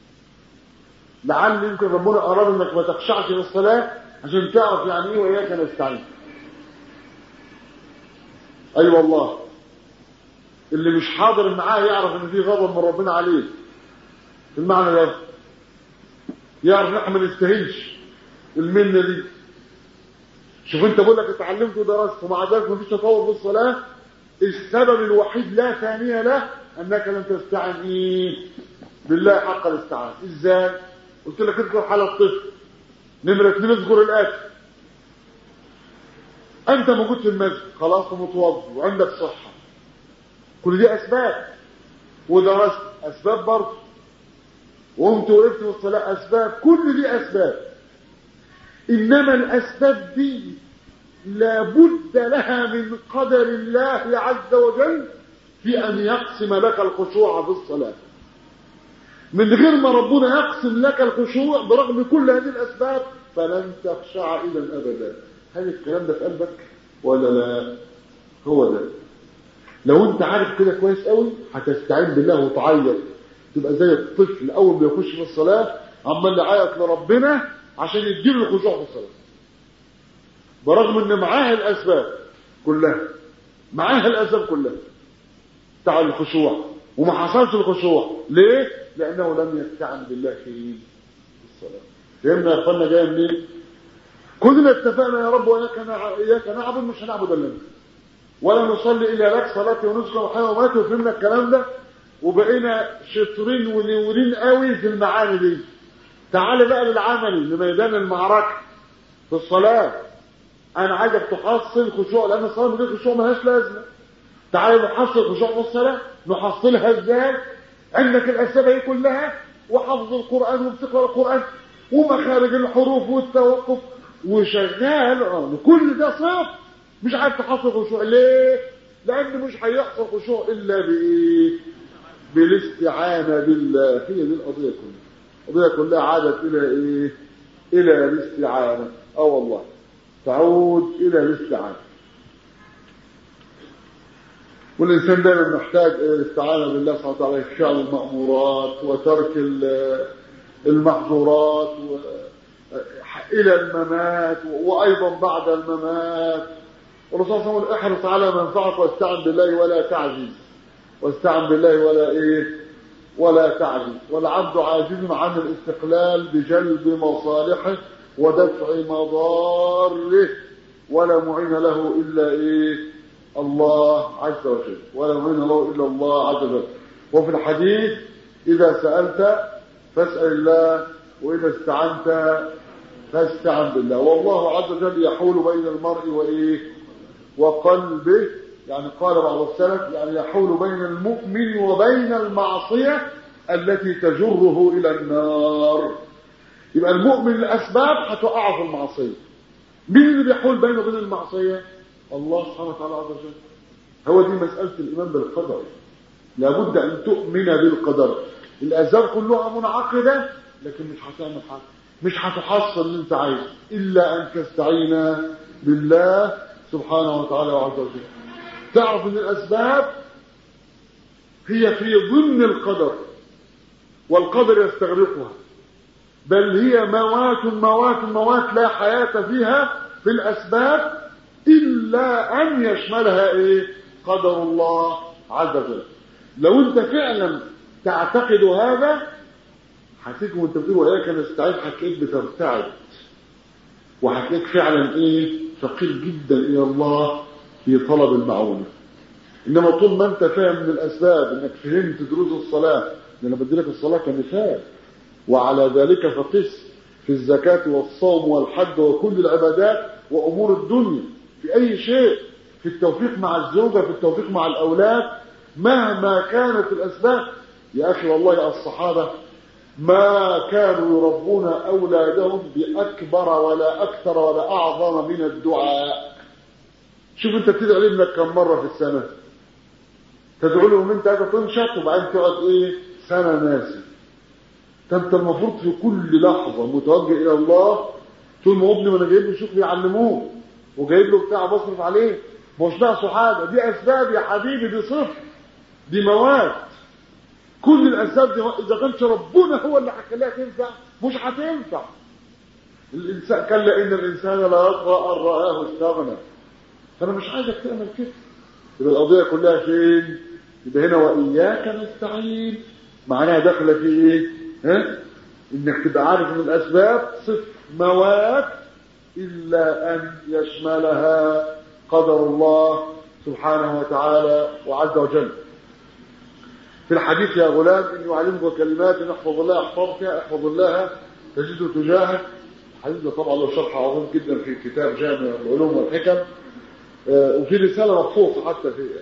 لعل يمكن ربنا اراد انك ما تخشعش في الصلاه عشان تعرف يعني ايه واياك نستعين اي أيوة والله اللي مش حاضر معاه يعرف ان في غضب من ربنا عليه في المعنى ده يعرف ان احنا ما نستاهلش المنه دي شوف انت بقول لك اتعلمت ودرست ومع ذلك مفيش تطور في الصلاه السبب الوحيد لا ثانيه له انك لم تستعن ايه بالله حق الاستعانه ازاي قلت لك اذكر حال الطفل نمره اثنين اذكر الاتي انت موجود في المسجد خلاص ومتوضي وعندك صحه كل دي اسباب ودرست اسباب برضه وقمت وقفت في الصلاه اسباب كل دي اسباب انما الاسباب دي لابد لها من قدر الله عز وجل في ان يقسم لك الخشوع في الصلاه من غير ما ربنا يقسم لك الخشوع برغم كل هذه الاسباب فلن تخشع اذا ابدا هل الكلام ده في قلبك ولا لا هو ده لو انت عارف كده كويس قوي هتستعين بالله وتعيط تبقى زي الطفل اول ما يخش في الصلاه عمال يعيط لربنا عشان يديله الخشوع في الصلاه برغم ان معاه الاسباب كلها معاه الاسباب كلها بتاع الخشوع وما حصلش الخشوع ليه لانه لم يستعن بالله في الصلاه فهمنا يا اخوانا جايه منين كلنا اتفقنا يا رب واياك اياك نعبد مش هنعبد الا انت ولا نصلي الا لك صلاتي ونسكي وحياه وماتي وفهمنا الكلام ده وبقينا شاطرين ونورين قوي في المعاني دي تعال بقى للعمل لميدان المعركه في الصلاه انا عايزك تحصل خشوع لان الصلاه من غير خشوع ملهاش لازمه تعال نحصل خشوع في الصلاه نحصلها ازاي عندك الاسباب هي كلها وحفظ القران وبتقرا القران ومخارج الحروف والتوقف وشغال اه كل ده صعب مش عارف تحصل خشوع ليه لان مش هيحصل خشوع الا بايه بالاستعانه بالله هي دي القضيه كلها القضيه كلها عادت الى ايه الى الاستعانه اه والله تعود الى الاستعانه والانسان دائما محتاج الاستعانه بالله سبحانه وتعالى في فعل المامورات وترك المحظورات و الى الممات وايضا بعد الممات والرسول صلى الله عليه وسلم احرص على منفعك واستعن بالله ولا تعجز واستعن بالله ولا ايه ولا تعجز والعبد عاجز عن الاستقلال بجلب مصالحه ودفع مضاره ولا معين له الا ايه الله عز وجل ولا معين له الا الله عز وجل وفي الحديث اذا سالت فاسال الله واذا استعنت فاستعن بالله والله عز وجل يحول بين المرء وايه وقلبه يعني قال بعض السلف يعني يحول بين المؤمن وبين المعصية التي تجره إلى النار يبقى المؤمن الأسباب هتوقعه في المعصية مين اللي بيحول بينه وبين المعصية الله سبحانه وتعالى عز وجل هو دي مسألة الإيمان بالقدر لابد أن تؤمن بالقدر الأسباب كلها منعقدة لكن مش هتعمل حاجة مش هتحصل اللي انت عايزه إلا أن تستعين بالله سبحانه وتعالى وعز وجل تعرف ان الاسباب هي في ضمن القدر والقدر يستغرقها بل هي موات موات موات لا حياة فيها في الاسباب الا ان يشملها ايه قدر الله عز وجل لو انت فعلا تعتقد هذا هتيجي وانت بتقول واياك نستعيد هتلاقيك بترتعد وهتلاقيك فعلا ايه فقير جدا الى الله في طلب المعونه انما طول ما انت فاهم من الاسباب انك فهمت دروس الصلاه لان بدي لك الصلاه كمثال وعلى ذلك فقس في الزكاه والصوم والحج وكل العبادات وامور الدنيا في اي شيء في التوفيق مع الزوجه في التوفيق مع الاولاد مهما كانت الاسباب يا اخي والله الصحابه ما كانوا يربون اولادهم باكبر ولا اكثر ولا اعظم من الدعاء شوف انت بتدعي لابنك كم مره في السنه تدعو لهم انت هذا تنشط وبعدين تقعد ايه سنه ناسي انت المفروض في كل لحظه متوجه الى الله طول ما ابني وانا جايب له شوف يعلموه وجايب له بتاع بصرف عليه مش ناقصه حاجه دي اسباب يا حبيبي دي صفر دي مواد كل الاسباب دي اذا كانش ربنا هو اللي هيخليها تنفع مش هتنفع الانسان كلا ان الانسان لا يطغى ان راه استغنى فانا مش عايزك تعمل كده يبقى القضيه كلها فين يبقى هنا واياك نستعين معناها داخله في ايه ها انك تبقى عارف ان الاسباب صفر مواد الا ان يشملها قدر الله سبحانه وتعالى وعز وجل في الحديث يا غلام اني اعلمك كلمات احفظ الله احفظك احفظ الله تجده تجاهك الحديث ده طبعا له شرح عظيم جدا في كتاب جامع العلوم والحكم وفي رساله مخصوصه حتى في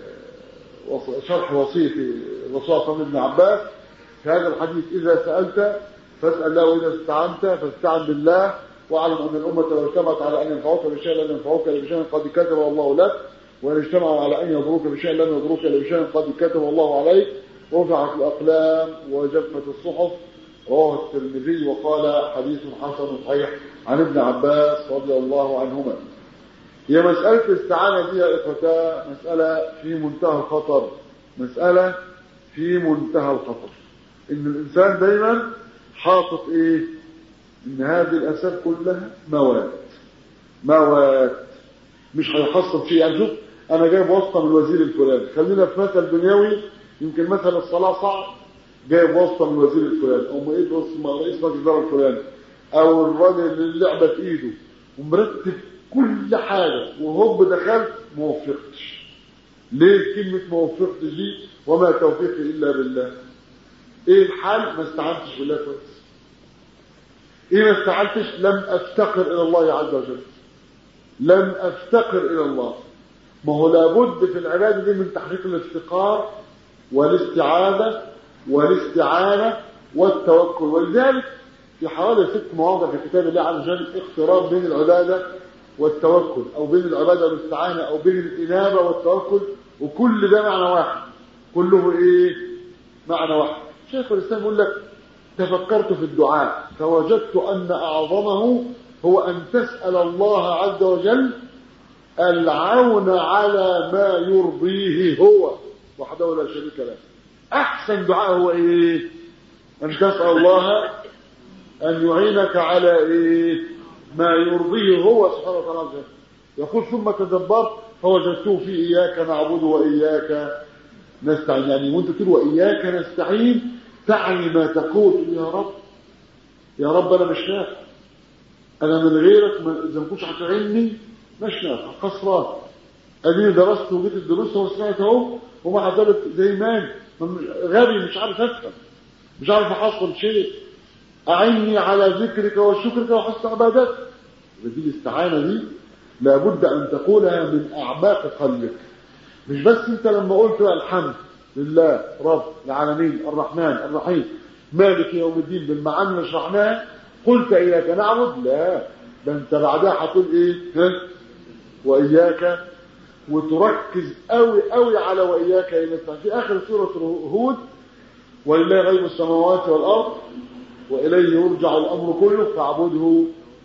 شرح وصيه في الرسول صلى الله عليه عباس في هذا الحديث اذا سالت فاسال الله واذا استعنت فاستعن بالله واعلم ان الامه لو اجتمعت على ان ينفعوك بشيء لن ينفعوك بشيء قد كتبه الله لك وان اجتمعوا على ان يضروك بشيء لن يضروك بشيء قد كتبه الله عليك رفعت الاقلام وجفت الصحف رواه الترمذي وقال حديث حسن صحيح عن ابن عباس رضي الله عنهما هي مسألة الاستعانة دي يا إخوتا مسألة في منتهى الخطر مسألة في منتهى الخطر إن الإنسان دايما حاطط إيه إن هذه الأسباب كلها مواد مواد مش هيحصل شيء يعني شوف أنا جايب واسطة من الوزير الفلاني خلينا في مثل دنيوي يمكن مثل الصلاة صعب جايب واسطة من الوزير الفلاني أو رئيس رئيس مجلس الإدارة الفلاني أو الراجل اللي اللعبة في إيده ومرتب كل حاجة وهوب دخلت ما وفقتش ليه كلمة ما وفقتش دي وما توفيقي إلا بالله إيه الحال ما استعنتش بالله كويس إيه ما استعنتش لم أفتقر إلى الله عز وجل لم أفتقر إلى الله ما هو لابد في العبادة دي من تحقيق الافتقار والاستعاذة والاستعانة والتوكل ولذلك في حوالي ست مواضع في كتاب الله عز وجل اقتراب بين العبادة والتوكل او بين العبادة والاستعانة او بين الانابة والتوكل وكل ده معنى واحد كله ايه معنى واحد شيخ الاسلام يقول لك تفكرت في الدعاء فوجدت ان اعظمه هو ان تسأل الله عز وجل العون على ما يرضيه هو وحده لا شريك له احسن دعاء هو ايه ان تسأل الله ان يعينك على ايه ما يرضيه هو سبحانه وتعالى يقول ثم تدبرت فوجدته في اياك نعبد واياك نستعين يعني وانت تقول واياك نستعين تعني ما تقول يا رب يا رب انا مش نافع انا من غيرك ما اذا ما كنتش هتعيني مش نافع خسران اديني درست وجيت الدروس وسمعت اهو ومع ذلك زي ما غبي مش عارف افهم مش عارف احصل شيء أعني على ذكرك وشكرك وحسن عبادتك دي الاستعانة دي لابد أن تقولها من أعماق قلبك مش بس أنت لما قلت الحمد لله رب العالمين الرحمن الرحيم مالك يوم الدين بالمعاني اللي شرحناها قلت إياك نعبد لا ده أنت بعدها هتقول إيه ها؟ وإياك وتركز قوي قوي على وإياك في آخر سورة هود ولله غيب السماوات والأرض وإليه يرجع الأمر كله فاعبده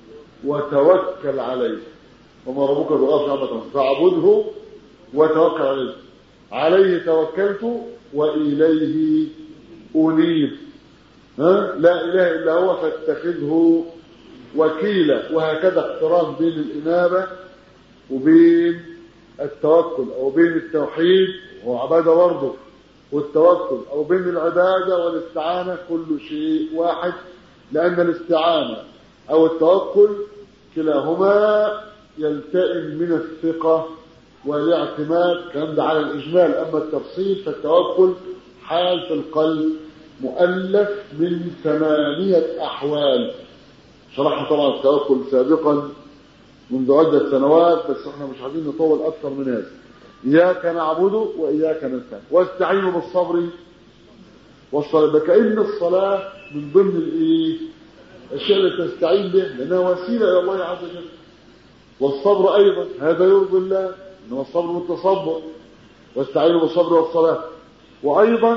وتوكل عليه وما ربك بغافل عما فاعبده وتوكل عليه عليه توكلت وإليه أنيب ها؟ لا إله إلا هو فاتخذه وكيلا وهكذا اقتران بين الإنابة وبين التوكل أو بين التوحيد وعبادة برضه والتوكل او بين العبادة والاستعانة كل شيء واحد لان الاستعانة او التوكل كلاهما يلتئم من الثقة والاعتماد كلام ده على الاجمال اما التفصيل فالتوكل حال في القلب مؤلف من ثمانية احوال شرحنا طبعا التوكل سابقا منذ عدة سنوات بس احنا مش عايزين نطول اكثر من هذا إياك نعبد وإياك نستعين واستعينوا بالصبر والصلاة كأن الصلاة من ضمن الإيه الشيء اللي تستعين به لأنها وسيلة إلى الله عز وجل والصبر أيضا هذا يرضي الله إنما الصبر والتصبر واستعينوا بالصبر والصلاة وأيضا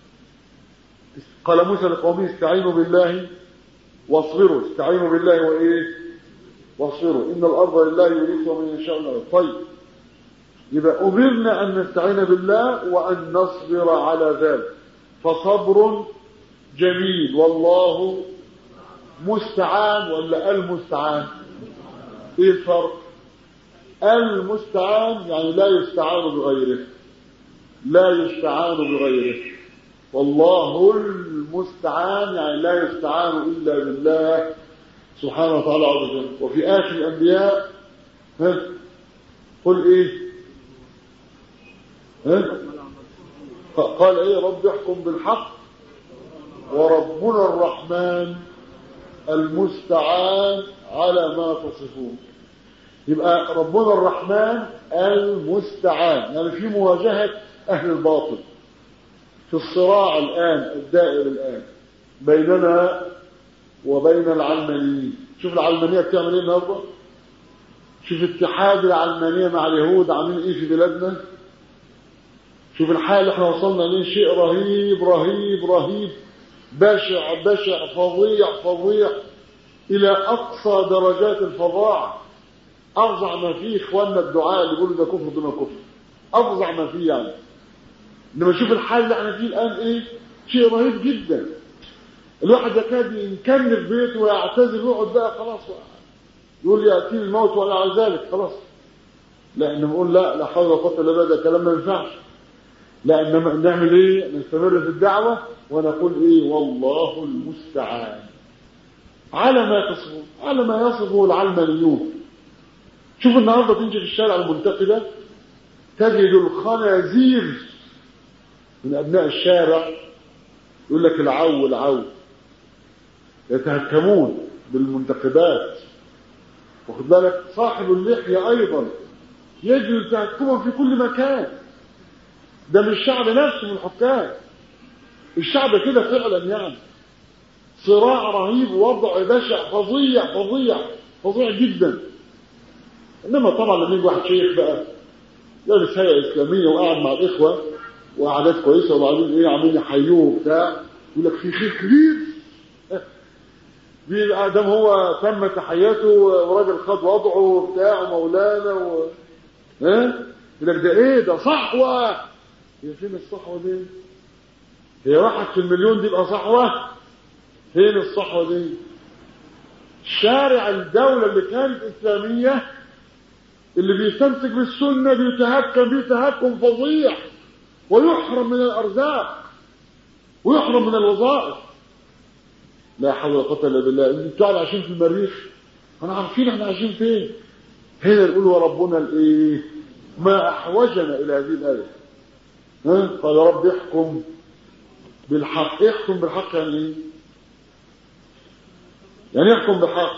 قال موسى لقومه استعينوا بالله واصبروا استعينوا بالله وإيه واصبروا إن الأرض لله يريثها من يشاء طيب يبقى أمرنا أن نستعين بالله وأن نصبر على ذلك فصبر جميل والله مستعان ولا المستعان ايه الفرق المستعان يعني لا يستعان بغيره لا يستعان بغيره والله المستعان يعني لا يستعان إلا بالله سبحانه وتعالى عز وجل وفي آخر الأنبياء ها قل إيه ها قال إيه رب احكم بالحق وربنا الرحمن المستعان على ما تصفون يبقى ربنا الرحمن المستعان يعني في مواجهة أهل الباطل في الصراع الآن الدائر الآن بيننا وبين العلمانيين شوف العلمانية بتعمل ايه النهارده شوف اتحاد العلمانية مع اليهود عاملين ايه في بلادنا شوف الحال اللي احنا وصلنا ليه شيء رهيب رهيب رهيب بشع بشع فظيع فظيع الى اقصى درجات الفظاعه افظع ما فيه اخواننا الدعاء اللي يقولوا ده كفر دون كفر افظع ما فيه يعني انما شوف الحال اللي احنا فيه الان ايه شيء رهيب جدا الواحد يكاد ينكن في بيته ويعتزل ويقعد بقى خلاص يقول ياتيني الموت وانا على ذلك خلاص لا انما نقول لا لا حول ولا قوه الا بالله ده كلام ما ينفعش لا انما نعمل ايه نستمر في الدعوه ونقول ايه والله المستعان على ما تصفون على ما يصفه العلمانيون شوف النهارده تمشي في الشارع المنتقده تجد الخنازير من ابناء الشارع يقول لك العو العو يتهكمون بالمنتخبات واخد بالك صاحب اللحيه ايضا يجري تهكما في كل مكان ده مش الشعب نفسه من الحكام الشعب كده فعلا يعني صراع رهيب وضع بشع فظيع فظيع فظيع جدا انما طبعا لما يجي واحد شيخ بقى لابس هيئه اسلاميه وقاعد مع الاخوه وقعدات كويسه وبعدين ايه عاملين يحيوه وبتاع يقول لك في خير كبير بيبقى دام هو تم تحياته وراجل خد وضعه وبتاع ومولانا و... ها يقول لك ده ايه ده صحوه هي فين الصحوه دي هي واحد في المليون دي يبقى صحوه فين الصحوه دي شارع الدوله اللي كانت اسلاميه اللي بيستمسك بالسنه بيتهكم بيتهكم فظيع ويحرم من الارزاق ويحرم من الوظائف لا حول ولا قوه الا بالله انتوا قاعدين عايشين في المريخ احنا عارفين احنا عايشين فين هنا نقول وربنا الايه ما احوجنا الى هذه الايه ها قال رب احكم بالحق احكم بالحق يعني ايه يعني يحكم بالحق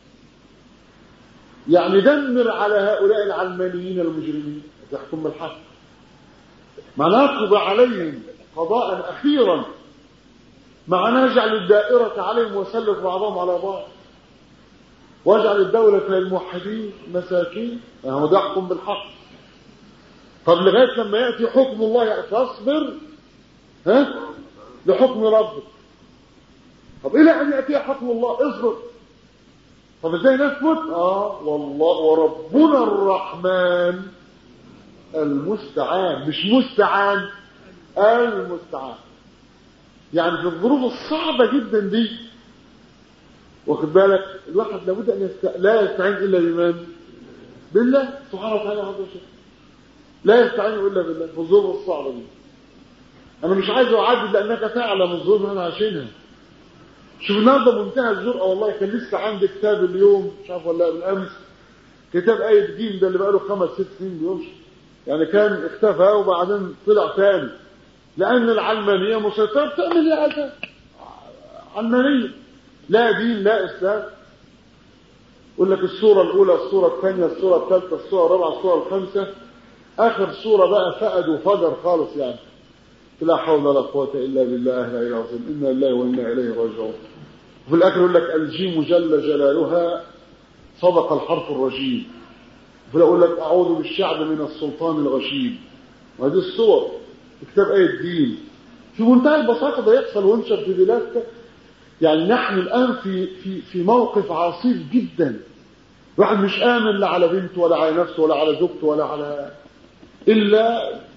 يعني دمر على هؤلاء العلمانيين المجرمين يحكم بالحق معناه اقضى عليهم قضاء اخيرا معناه اجعل الدائرة عليهم وسلط بعضهم على بعض واجعل الدولة للموحدين مساكين هو ده يحكم بالحق طب لغاية لما يأتي حكم الله فاصبر ها لحكم ربك طب إلى أن يأتي حكم الله اصبر طب ازاي نثبت اه والله وربنا الرحمن المستعان مش مستعان المستعان يعني في الظروف الصعبة جدا دي واخد بالك الواحد لابد ان يست... لا يستعين الا بمن بالله سبحانه وتعالى عز وجل لا يستعين الا بالله في الظروف الصعبة دي انا مش عايز اعدد لانك تعلم الظروف اللي انا عايشينها شوف النهارده منتهى الجرأة والله كان لسه عندي كتاب اليوم مش عارف ولا بالامس كتاب آية دين ده اللي بقاله خمس ست سنين بيمشي يعني كان اختفى وبعدين طلع تاني لأن العلمانية مسيطرة بتعمل ايه حاجة علمانية لا دين لا إسلام يقول لك الصورة الأولى الصورة الثانية الصورة الثالثة الصورة الرابعة الصورة الخامسة آخر صورة بقى فقد وفجر خالص يعني لا حول ولا قوة إلا بالله لا إله إلا الله إنا لله وإنا إليه راجعون وفي الآخر يقول لك الجيم جل جلالها صدق الحرف الرجيم وفي يقول لك أعوذ بالشعب من السلطان الغشيم وهذه الصور كتاب آية الدين في منتهى البساطة ده يحصل وينشر في بلادك يعني نحن الآن في في في موقف عصيب جدا واحد مش آمن لا على بنته ولا على نفسه ولا على زوجته ولا على إلا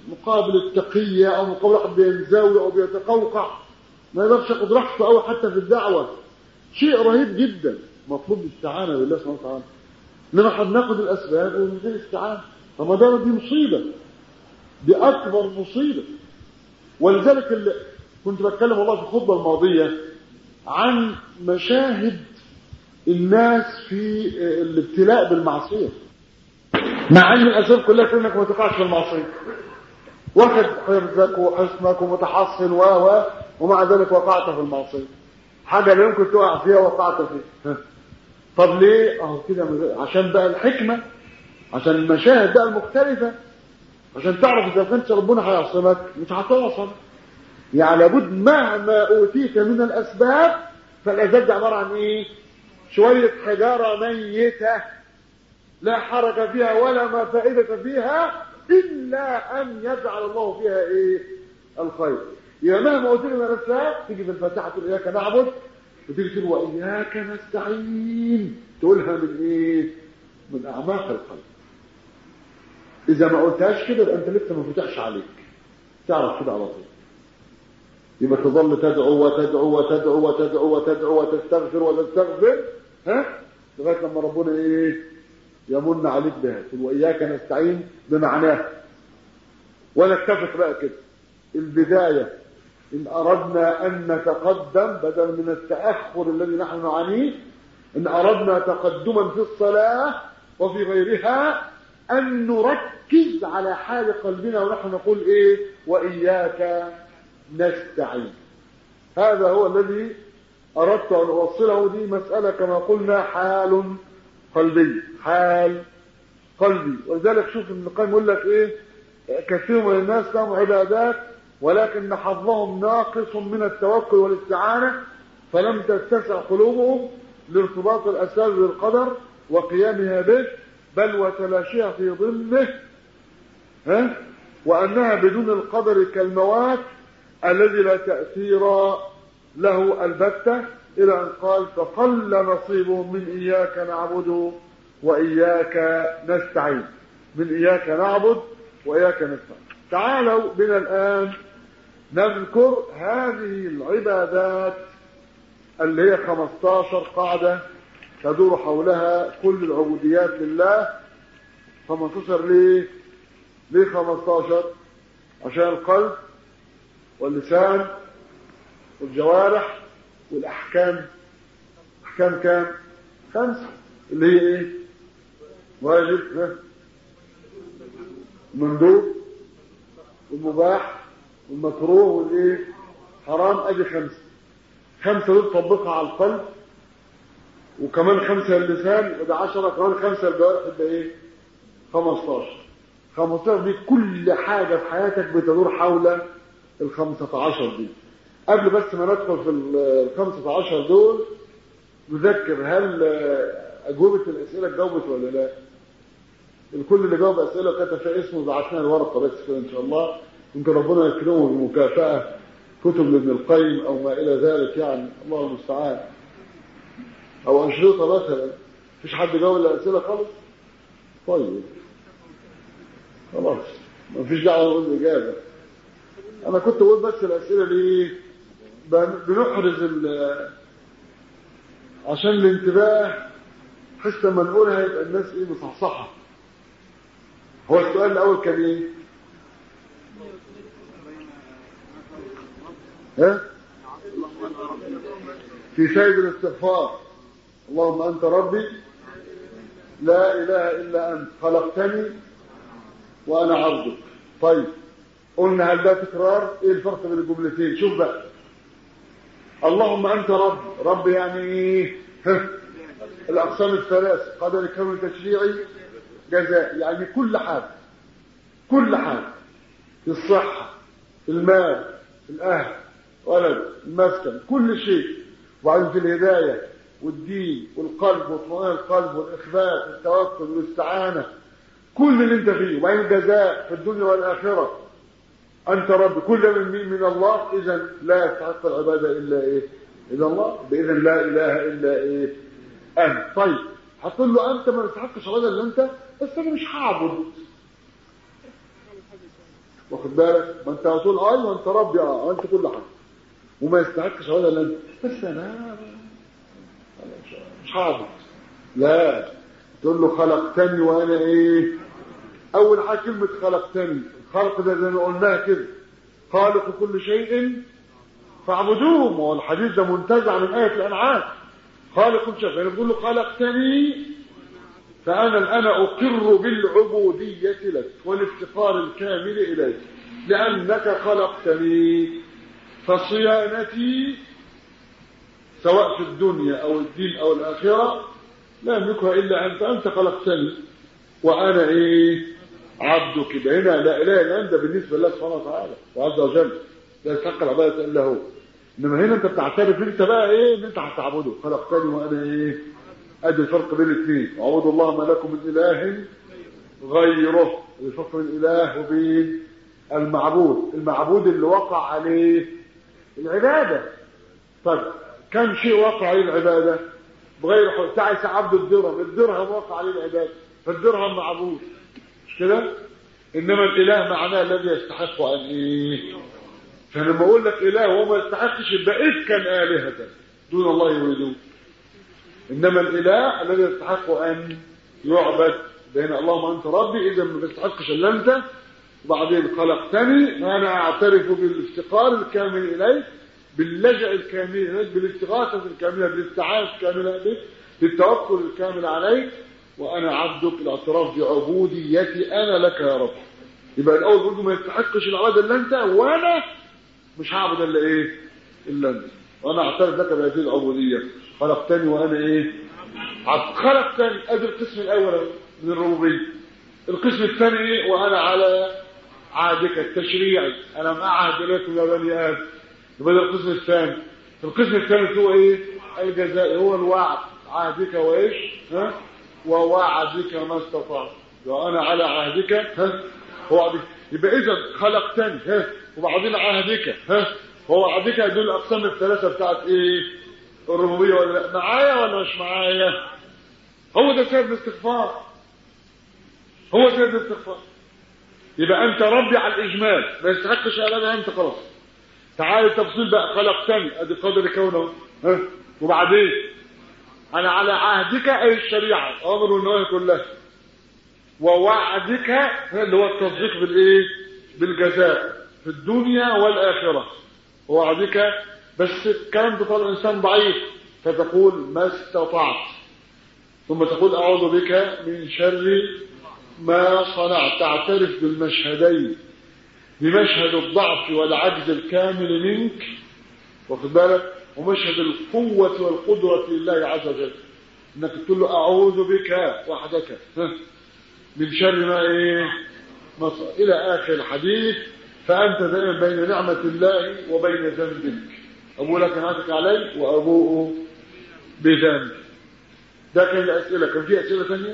مقابل التقية أو مقابل واحد بينزوي أو بيتقوقع ما يقدرش ياخد راحته أو حتى في الدعوة شيء رهيب جدا مطلوب الاستعانة بالله سبحانه وتعالى إنما احنا بناخد الأسباب ومن غير استعانة طب ما ده دي مصيبة دي أكبر مصيبة ولذلك اللي كنت بتكلم والله في الخطبة الماضية عن مشاهد الناس في الابتلاء بالمعصية مع ان الاسباب كلها تقول انك ما تقعش في المعصيه واخد حرزك وحصنك ومتحصن و و ومع ذلك وقعت في المعصيه حاجه لا يمكن تقع فيها وقعت فيها طب ليه اهو كده عشان بقى الحكمه عشان المشاهد بقى المختلفه عشان تعرف اذا كنت ربنا هيعصمك مش هتعصم يعني لابد مهما اوتيت من الاسباب فالاسباب دي عباره عن ايه شويه حجاره ميته لا حركة فيها ولا ما فائدة فيها إلا أن يجعل الله فيها إيه الخير يا مهما قلت لنا الأسباب تيجي في الفاتحة تقول إياك نعبد وتيجي تقول وإياك نستعين تقولها من إيه من أعماق القلب إذا ما قلتهاش كده يبقى أنت لسه ما فتحش عليك تعرف كده على طول يبقى تظل تدعو وتدعو وتدعو وتدعو وتدعو وتستغفر وتستغفر ها لغايه لما ربنا ايه يمن عليك بها تقول واياك نستعين بمعناه ونتفق بقى كده البدايه ان اردنا ان نتقدم بدل من التاخر الذي نحن نعانيه ان اردنا تقدما في الصلاه وفي غيرها ان نركز على حال قلبنا ونحن نقول ايه واياك نستعين هذا هو الذي اردت ان اوصله دي مساله كما قلنا حال قلبي حال قلبي ولذلك شوف ابن القيم يقول لك ايه كثير من الناس لهم عبادات ولكن حظهم ناقص من التوكل والاستعانه فلم تتسع قلوبهم لارتباط الاسباب بالقدر وقيامها به بل وتلاشيها في ظله ها وانها بدون القدر كالموات الذي لا تاثير له البته إلى أن قال فقل نصيبهم من إياك نعبد وإياك نستعين من إياك نعبد وإياك نستعين تعالوا بنا الآن نذكر هذه العبادات اللي هي 15 قاعدة تدور حولها كل العبوديات لله 15 ليه؟ ليه 15 عشان القلب واللسان والجوارح والاحكام احكام كام خمسه اللي هي ايه واجب ها مندوب والمباح والمكروه والايه حرام ادي خمسه خمسه دول طبقها على القلب وكمان خمسه اللسان وده 10 كمان خمسه الجوارح يبقى ايه 15 15 دي كل حاجه في حياتك بتدور حول ال 15 دي قبل بس ما ندخل في ال 15 دول نذكر هل أجوبة الأسئلة جاوبت ولا لا؟ الكل اللي جاوب أسئلة كتب فيها اسمه بعثنا الورقة بس كده إن شاء الله يمكن ربنا يكرمه بالمكافأة كتب لابن القيم أو ما إلى ذلك يعني الله المستعان أو أنشطة مثلا مفيش حد جاوب الأسئلة خالص؟ طيب خلاص مفيش دعوة نقول الإجابة أنا كنت أقول بس الأسئلة ليه؟ بنحرز عشان الانتباه حس لما نقولها يبقى الناس ايه مصحصحه هو السؤال الاول كان ايه ها في سيد الاستغفار اللهم انت ربي لا اله الا انت خلقتني وانا عبدك طيب قلنا هل ده تكرار ايه الفرق بين الجملتين شوف بقى اللهم انت رب رب يعني ايه الاقسام الثلاث قدر كون تشريعي جزاء يعني كل حاجه كل حاجه في الصحه في المال في الاهل ولد المسكن كل شيء وبعدين في الهدايه والدين والقلب واطمئنان القلب والاخبات والتوكل والاستعانه كل اللي انت فيه وبعدين الجزاء في الدنيا والاخره أنت رب كل من مين من الله إذا لا يستحق العبادة إلا إيه إلا الله بإذن لا إله إلا إيه أنت طيب هتقول له أنت ما يستحقش عبادة إلا أنت بس أنا مش هعبد واخد بالك ما انت هتقول ايوه انت ربي اه انت كل حاجه وما يستحقش هذا الا انت بس انا مش حاضر لا تقول له خلقتني وانا ايه اول حاجه كلمه خلقتني الخلق ده زي ما قلناها كده خالق كل شيء فاعبدوه ما هو الحديث ده منتزع من ايه الانعام خالق كل شيء فانا بقول له خلقتني فانا الان اقر بالعبوديه لك والافتقار الكامل اليك لانك خلقتني فصيانتي سواء في الدنيا او الدين او الاخره لا يملكها الا انت انت خلقتني وانا ايه عبدك يبقى هنا لا اله الا انت بالنسبه لله سبحانه وتعالى وعز وجل لا يستحق العباده الا هو انما هنا انت بتعترف انت بقى ايه ان انت هتعبده خلقتني وانا ايه ادي الفرق بين الاثنين اعبدوا الله ما لكم من اله غيره الفرق بين الاله وبين المعبود المعبود اللي وقع عليه العباده طيب كم شيء وقع عليه العباده بغير حق تعس عبد الدرهم الدرهم وقع عليه العباده فالدرهم معبود مش كده انما الاله معناه الذي يستحق ان ايه فلما اقول لك اله وهو ما يستحقش يبقى اذ كان الهه دون الله يريدون انما الاله الذي يستحق ان يعبد بين اللهم انت ربي اذا ما بيستحقش الا انت وبعدين خلقتني وانا اعترف بالافتقار الكامل اليك باللجأ الكامل اليك بالاستغاثه الكامله بالاستعانه الكامله بك بالتوكل الكامل عليك وانا عبدك الاعتراف بعبوديتي انا لك يا رب يبقى الاول برضه ما يستحقش العباده الا انت وانا مش هعبد الا ايه الا انت وانا اعترف لك بهذه العبوديه خلقتني وانا ايه عبد خلقتني ادي القسم الاول من الربوبيه القسم الثاني ايه وانا على عهدك التشريعي انا معهد اليكم يا بني ادم يبقى ده القسم الثاني القسم الثالث هو ايه الجزاء هو الوعد عهدك وايش ها ووعدك ما استطعت وانا على عهدك ها وعدك يبقى اذا خلقتني ها وبعدين عهدك ها ووعدك دول الاقسام الثلاثه بتاعت ايه الربوبيه ولا لا معايا ولا مش معايا هو ده سبب الاستغفار هو سبب الاستغفار يبقى انت ربي على الاجمال ما يستحقش الا انت خلاص تعال التفصيل بقى خلقتني ادي قدر كونه ها وبعدين انا على عهدك اي الشريعه امر والنواهي كلها ووعدك اللي هو التصديق بالايه بالجزاء في الدنيا والاخره ووعدك بس الكلام ده طال الانسان ضعيف فتقول ما استطعت ثم تقول اعوذ بك من شر ما صنعت تعترف بالمشهدين بمشهد الضعف والعجز الكامل منك واخد بالك ومشهد القوة والقدرة لله عز وجل انك تقول له اعوذ بك وحدك من شر ما ايه ما الى اخر الحديث فانت دائما بين نعمة الله وبين ذنبك ابو لك نعمتك علي وابوء بذنبي ده كان الاسئله كان في اسئله ثانيه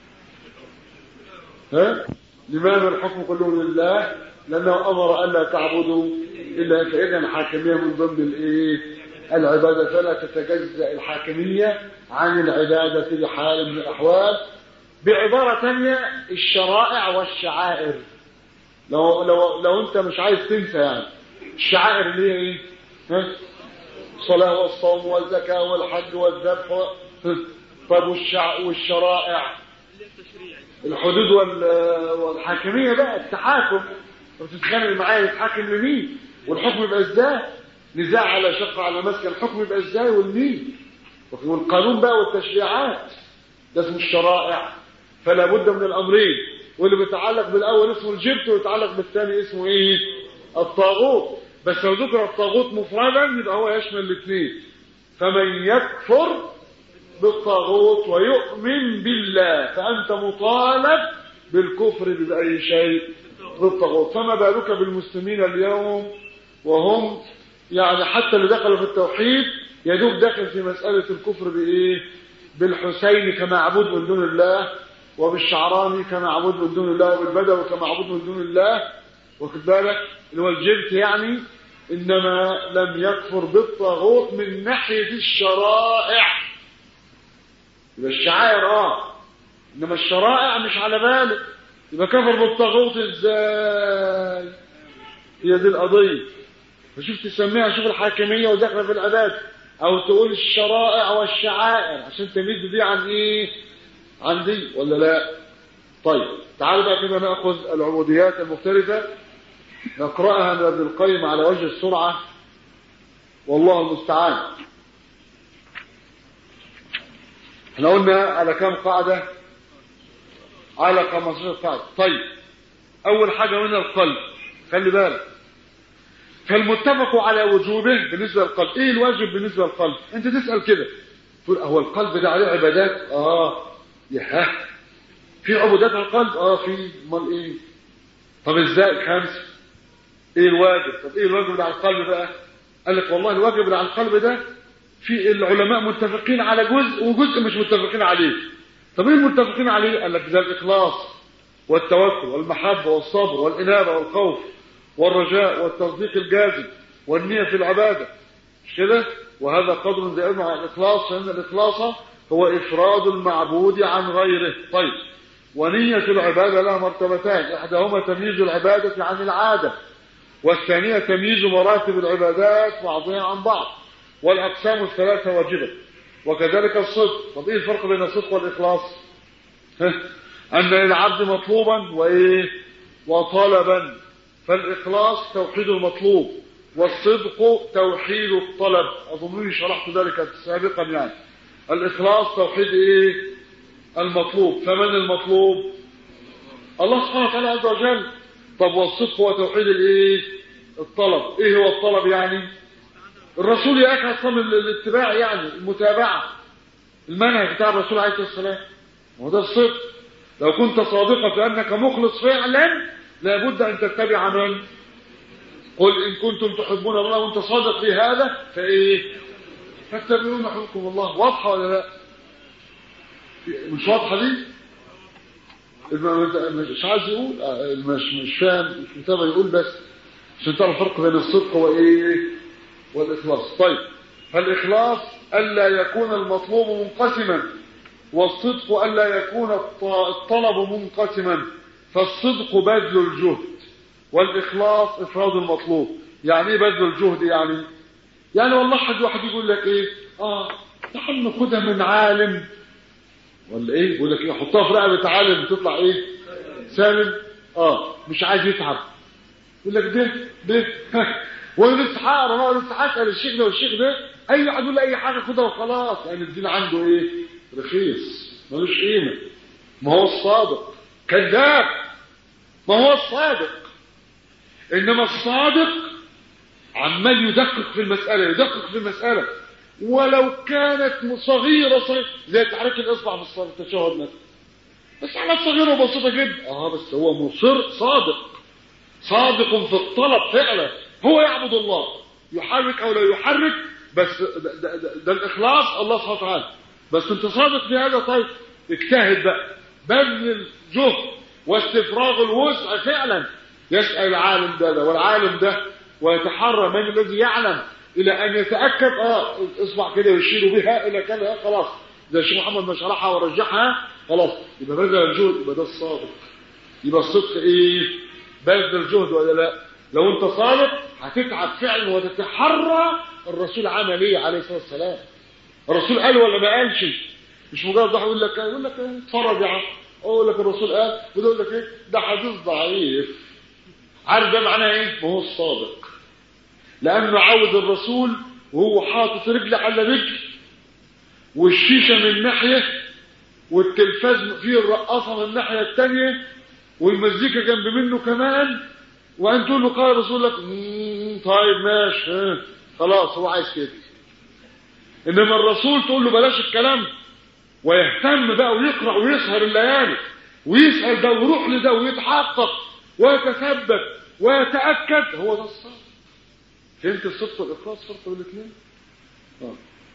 ها لماذا الحكم كله لله لانه امر الا تعبدوا الا فاذا الحاكميه من ضمن الايه العباده فلا تتجزا الحاكميه عن العباده في حال من الاحوال بعباره ثانيه الشرائع والشعائر لو لو لو انت مش عايز تنسى يعني الشعائر اللي هي ايه ها الصلاه والصوم والزكاه والحج والذبح طب والشع والشرائع الحدود والحاكميه بقى التحاكم وتتخانق معايا يتحاكم لمين والحكم يبقى ازاي نزاع على شق على مسكن الحكم يبقى ازاي والمين والقانون بقى والتشريعات ده اسمه الشرائع فلا بد من الامرين واللي بيتعلق بالاول اسمه الجبت ويتعلق بالثاني اسمه ايه الطاغوت بس لو ذكر الطاغوت مفردا يبقى هو يشمل الاثنين فمن يكفر بالطاغوت ويؤمن بالله فانت مطالب بالكفر باي شيء بالطاغوت فما بالك بالمسلمين اليوم وهم يعني حتى اللي دخلوا في التوحيد يدوب داخل في مسألة الكفر بإيه بالحسين كمعبود من دون الله وبالشعراني كمعبود من دون الله وبالبدوي كمعبود من دون الله واخد بالك اللي هو الجبت يعني إنما لم يكفر بالطاغوت من ناحية الشرائع يبقى الشعائر اه انما الشرائع مش على بالك يبقى كفر بالطاغوت ازاي هي دي القضية فشوف تسميها شوف الحاكمية وداخله في العباد او تقول الشرائع والشعائر عشان تمد دي عن ايه عن دي ولا لا طيب تعالوا بقى كده ناخذ العبوديات المختلفة نقرأها من ابن القيم على وجه السرعة والله المستعان احنا قلنا على كام قاعدة على 15 قاعدة طيب اول حاجة هنا القلب خلي بالك فالمتفق على وجوبه بالنسبة للقلب ايه الواجب بالنسبة للقلب انت تسأل كده تقول هو القلب ده عليه عبادات اه يا في عبودات على القلب اه في امال ايه طب ازاي خمسة ايه الواجب طب ايه الواجب اللي على القلب بقى قال لك والله الواجب اللي على القلب ده في العلماء متفقين على جزء وجزء مش متفقين عليه طب ايه المتفقين عليه قال لك ده الاخلاص والتوكل والمحبة والصبر والإنابة والخوف والرجاء والتصديق الجازم والنية في العبادة مش كده وهذا قدر زائد مع الإخلاص فإن الإخلاص هو إفراد المعبود عن غيره طيب ونية العبادة لها مرتبتان إحداهما تمييز العبادة عن العادة والثانية تمييز مراتب العبادات بعضها عن بعض والأقسام الثلاثة واجبة وكذلك الصدق طب إيه الفرق بين الصدق والإخلاص أن للعبد مطلوبا وإيه وطلبا فالإخلاص توحيد المطلوب والصدق توحيد الطلب أظنني شرحت ذلك سابقا يعني الإخلاص توحيد إيه المطلوب فمن المطلوب الله سبحانه وتعالى عز وجل طب والصدق هو توحيد الإيه الطلب إيه هو الطلب يعني الرسول يا أصلا الاتباع يعني المتابعة المنهج بتاع الرسول عليه الصلاة والسلام وده الصدق لو كنت صادقا في أنك مخلص فعلا لابد أن تتبع من قل إن كنتم تحبون الله وانت صادق في هذا فإيه فاتبعون حكم الله واضحة ولا لا مش واضحة دي مش عايز يقول مش مش فاهم الكتابة يقول بس عشان تعرف الفرق بين الصدق وايه والاخلاص طيب فالاخلاص الا يكون المطلوب منقسما والصدق الا يكون الطلب منقسما فالصدق بذل الجهد والاخلاص افراد المطلوب يعني ايه بذل الجهد يعني يعني والله حد واحد يقول لك ايه اه تعال ناخدها من عالم ولا ايه يقول لك ايه حطها في رقبه عالم تطلع ايه سالم اه مش عايز يتعب يقول لك ده ده وانا لسه هقرا انا لسه هسال الشيخ ده والشيخ ده اي واحد يقول اي حاجه خدها وخلاص يعني الدين عنده ايه رخيص ملوش قيمه ما هو الصادق كذاب ما هو الصادق انما الصادق عمال يدقق في المساله يدقق في المساله ولو كانت صغيره صغيره زي تحريك الاصبع في التشهد مثلا بس على صغيره وبسيطه جدا اه بس هو مصر صادق صادق في الطلب فعلا هو يعبد الله يحرك او لا يحرك بس ده, ده, ده, ده الاخلاص الله سبحانه وتعالى بس انت صادق في هذا طيب اجتهد بقى بذل الجهد واستفراغ الوسع فعلا يسأل العالم ده, ده والعالم ده ويتحرى من الذي يعلم الى ان يتأكد اه اصبع كده ويشيلوا بها الى كذا خلاص زي الشيخ محمد ما شرحها ورجحها خلاص يبقى بذل الجهد يبقى ده الصادق يبقى الصدق ايه بذل الجهد ولا لا لو انت صادق هتتعب فعلا وتتحرى الرسول عمل ايه عليه الصلاه والسلام الرسول قال ولا ما قالش مش مجرد واحد يقول لك يقول لك اتفرج يا عم اقول لك الرسول قال وده يقول لك ايه ده حديث ضعيف عارف ده معناه ايه ما هو الصادق لانه عاود الرسول وهو حاطط رجل على رجل والشيشه من ناحيه والتلفاز فيه الرقاصه من الناحيه الثانيه والمزيكا جنب منه كمان وان تقول له قال رسول لك طيب ماشي خلاص هو عايز كده انما الرسول تقول له بلاش الكلام ويهتم بقى ويقرا ويسهر الليالي ويسال ده ويروح لده ويتحقق ويتثبت ويتاكد هو ده الصدق فهمت الصدق والاخلاص فرق بين الاثنين اه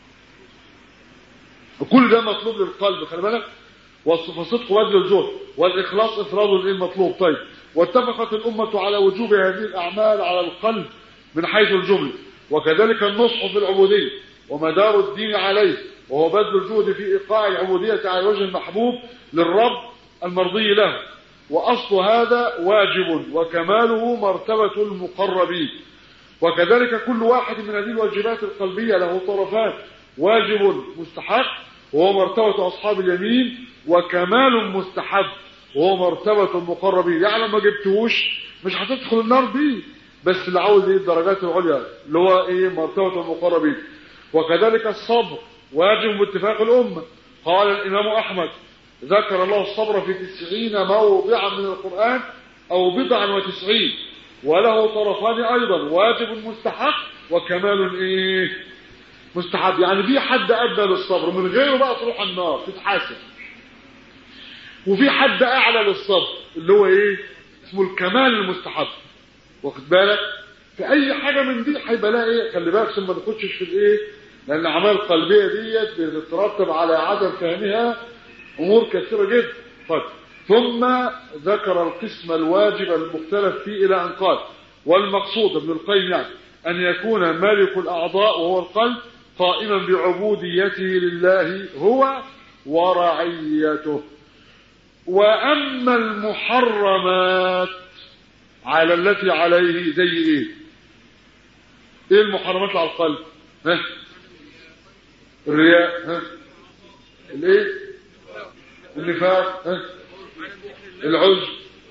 وكل ده مطلوب للقلب خلي بالك فصدق بذل الجهد والاخلاص افراد المطلوب طيب واتفقت الامه على وجوب هذه الاعمال على القلب من حيث الجمله وكذلك النصح في العبوديه ومدار الدين عليه وهو بذل الجهد في ايقاع العبوديه على الوجه المحبوب للرب المرضي له وأصل هذا واجب وكماله مرتبة المقربين وكذلك كل واحد من هذه الواجبات القلبية له طرفان واجب مستحق وهو مرتبة أصحاب اليمين وكمال مستحب وهو مرتبة المقربين يعني ما جبتهوش مش هتدخل النار دي بس اللي عاوز ايه الدرجات العليا اللي هو ايه مرتبة المقربين وكذلك الصبر واجب باتفاق الأمة قال الإمام أحمد ذكر الله الصبر في تسعين موضعا من القرآن أو بضعا وتسعين وله طرفان أيضا واجب مستحق وكمال إيه مستحب يعني في حد أدنى للصبر من غيره بقى تروح النار تتحاسب وفي حد أعلى للصبر اللي هو إيه اسمه الكمال المستحب واخد بالك في أي حاجة من دي هيبقى لها إيه خلي بالك عشان ما تخشش في الإيه لأن الأعمال القلبية ديت بتترتب على عدم فهمها أمور كثيرة جدا طيب ثم ذكر القسم الواجب المختلف فيه إلى أن قال والمقصود ابن القيم يعني أن يكون مالك الأعضاء وهو القلب قائما بعبوديته لله هو ورعيته وأما المحرمات على التي عليه زي ايه ايه المحرمات على القلب ها الرياء ها الايه النفاق ها العجب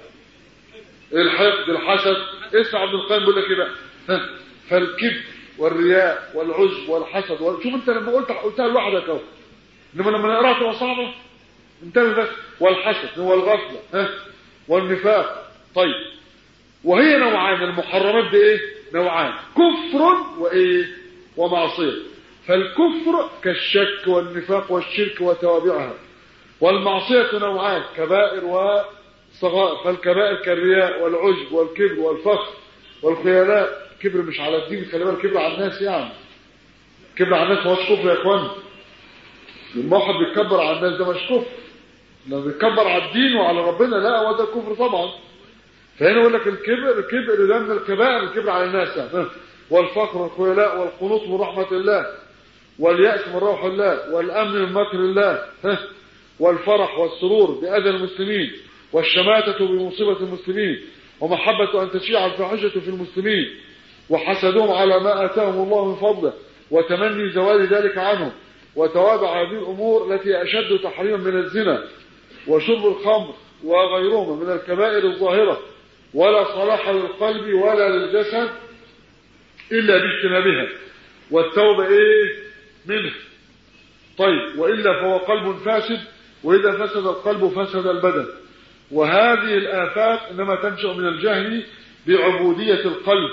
الحقد الحسد اسمع عبد القيم بيقول لك ايه بقى ها فالكبر والرياء والعجب والحسد وال... شوف انت لما قلت قلتها لوحدك اهو انما لما نقراها تبقى صعبه انتبه بس والحسد والغفله ها والنفاق طيب وهي نوعان المحرمات دي ايه نوعان كفر وايه ومعصيه فالكفر كالشك والنفاق والشرك وتوابعها والمعصيه نوعان كبائر وصغائر فالكبائر كالرياء والعجب والكبر والفخر والخيلاء كبر مش على الدين خلي بالك كبر على الناس يعني كبر على الناس ما هوش كفر يا اخوان لما واحد بيتكبر على الناس ده مش كفر لما بيتكبر على الدين وعلى ربنا لا هو ده كفر طبعا فهنا يقول لك الكبر الكبر ده من الكبائر الكبر على الناس يعني والفقر والخيلاء والقنوط من رحمة الله واليأس من روح الله والأمن من مكر الله والفرح والسرور بأذى المسلمين والشماتة بمصيبة المسلمين ومحبة أن تشيع الفاحشة في المسلمين وحسدهم على ما آتاهم الله من فضله وتمني زوال ذلك عنهم وتوابع هذه الأمور التي أشد تحريما من الزنا وشرب الخمر وغيرهما من الكبائر الظاهرة ولا صلاح للقلب ولا للجسد إلا باجتنابها والتوبة إيه منه طيب وإلا فهو قلب فاسد وإذا فسد القلب فسد البدن وهذه الآفات إنما تنشأ من الجهل بعبودية القلب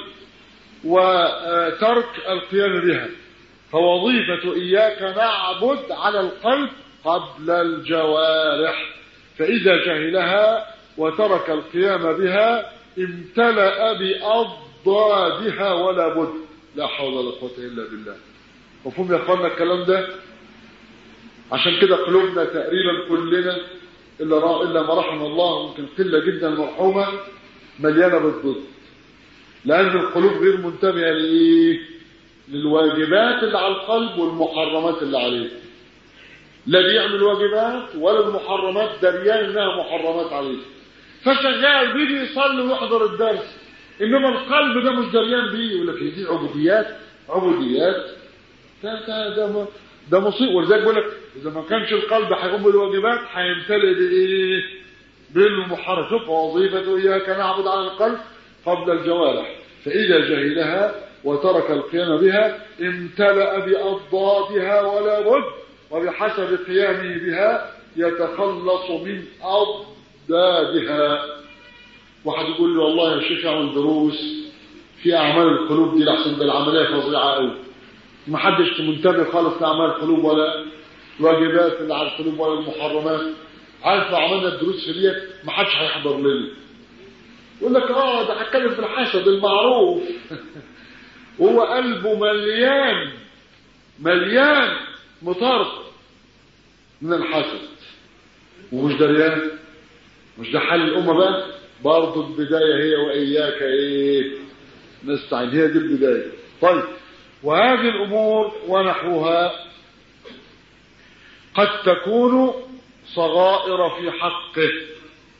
وترك القيام بها فوظيفة إياك نعبد على القلب قبل الجوارح فإذا جهلها وترك القيام بها امتلأ بأضدادها ولا بد لا حول ولا قوة إلا بالله مفهوم يا اخوانا الكلام ده عشان كده قلوبنا تقريبا كلنا إلا, إلا ما رحم الله ممكن قلة جدا مرحومة مليانة بالضد لأن القلوب غير منتبهة لإيه للواجبات اللي على القلب والمحرمات اللي عليه لا بيعمل واجبات ولا المحرمات دريان انها محرمات عليه فشغال بيجي يصلي ويحضر الدرس انما القلب ده مش دريان بيه يقول لك دي عبوديات عبوديات ده ده ده, ده مصيبه ولذلك بيقول لك اذا ما كانش القلب هيقوم بالواجبات هيمتلئ بايه بالمحرم شوف وظيفته اياك نعبد على القلب قبل الجوارح فاذا جهلها وترك القيام بها امتلأ بأضدادها ولا بد وبحسب قيامه بها يتخلص من أضدادها واحد يقول لي والله يا شيخ اعمل دروس في أعمال القلوب دي لحسن ده العملية فظيعة قوي ما حدش منتبه خالص لأعمال القلوب ولا الواجبات اللي على القلوب ولا المحرمات عارف لو عملنا الدروس في ديت ما حدش هيحضر لنا يقول لك اه ده هتكلم في الحسد المعروف وهو قلبه مليان مليان مطارق من الحسد ومش دريان مش ده حل الأمة بقى برضه البداية هي وإياك إيه نستعين هي دي البداية طيب وهذه الأمور ونحوها قد تكون صغائر في حقه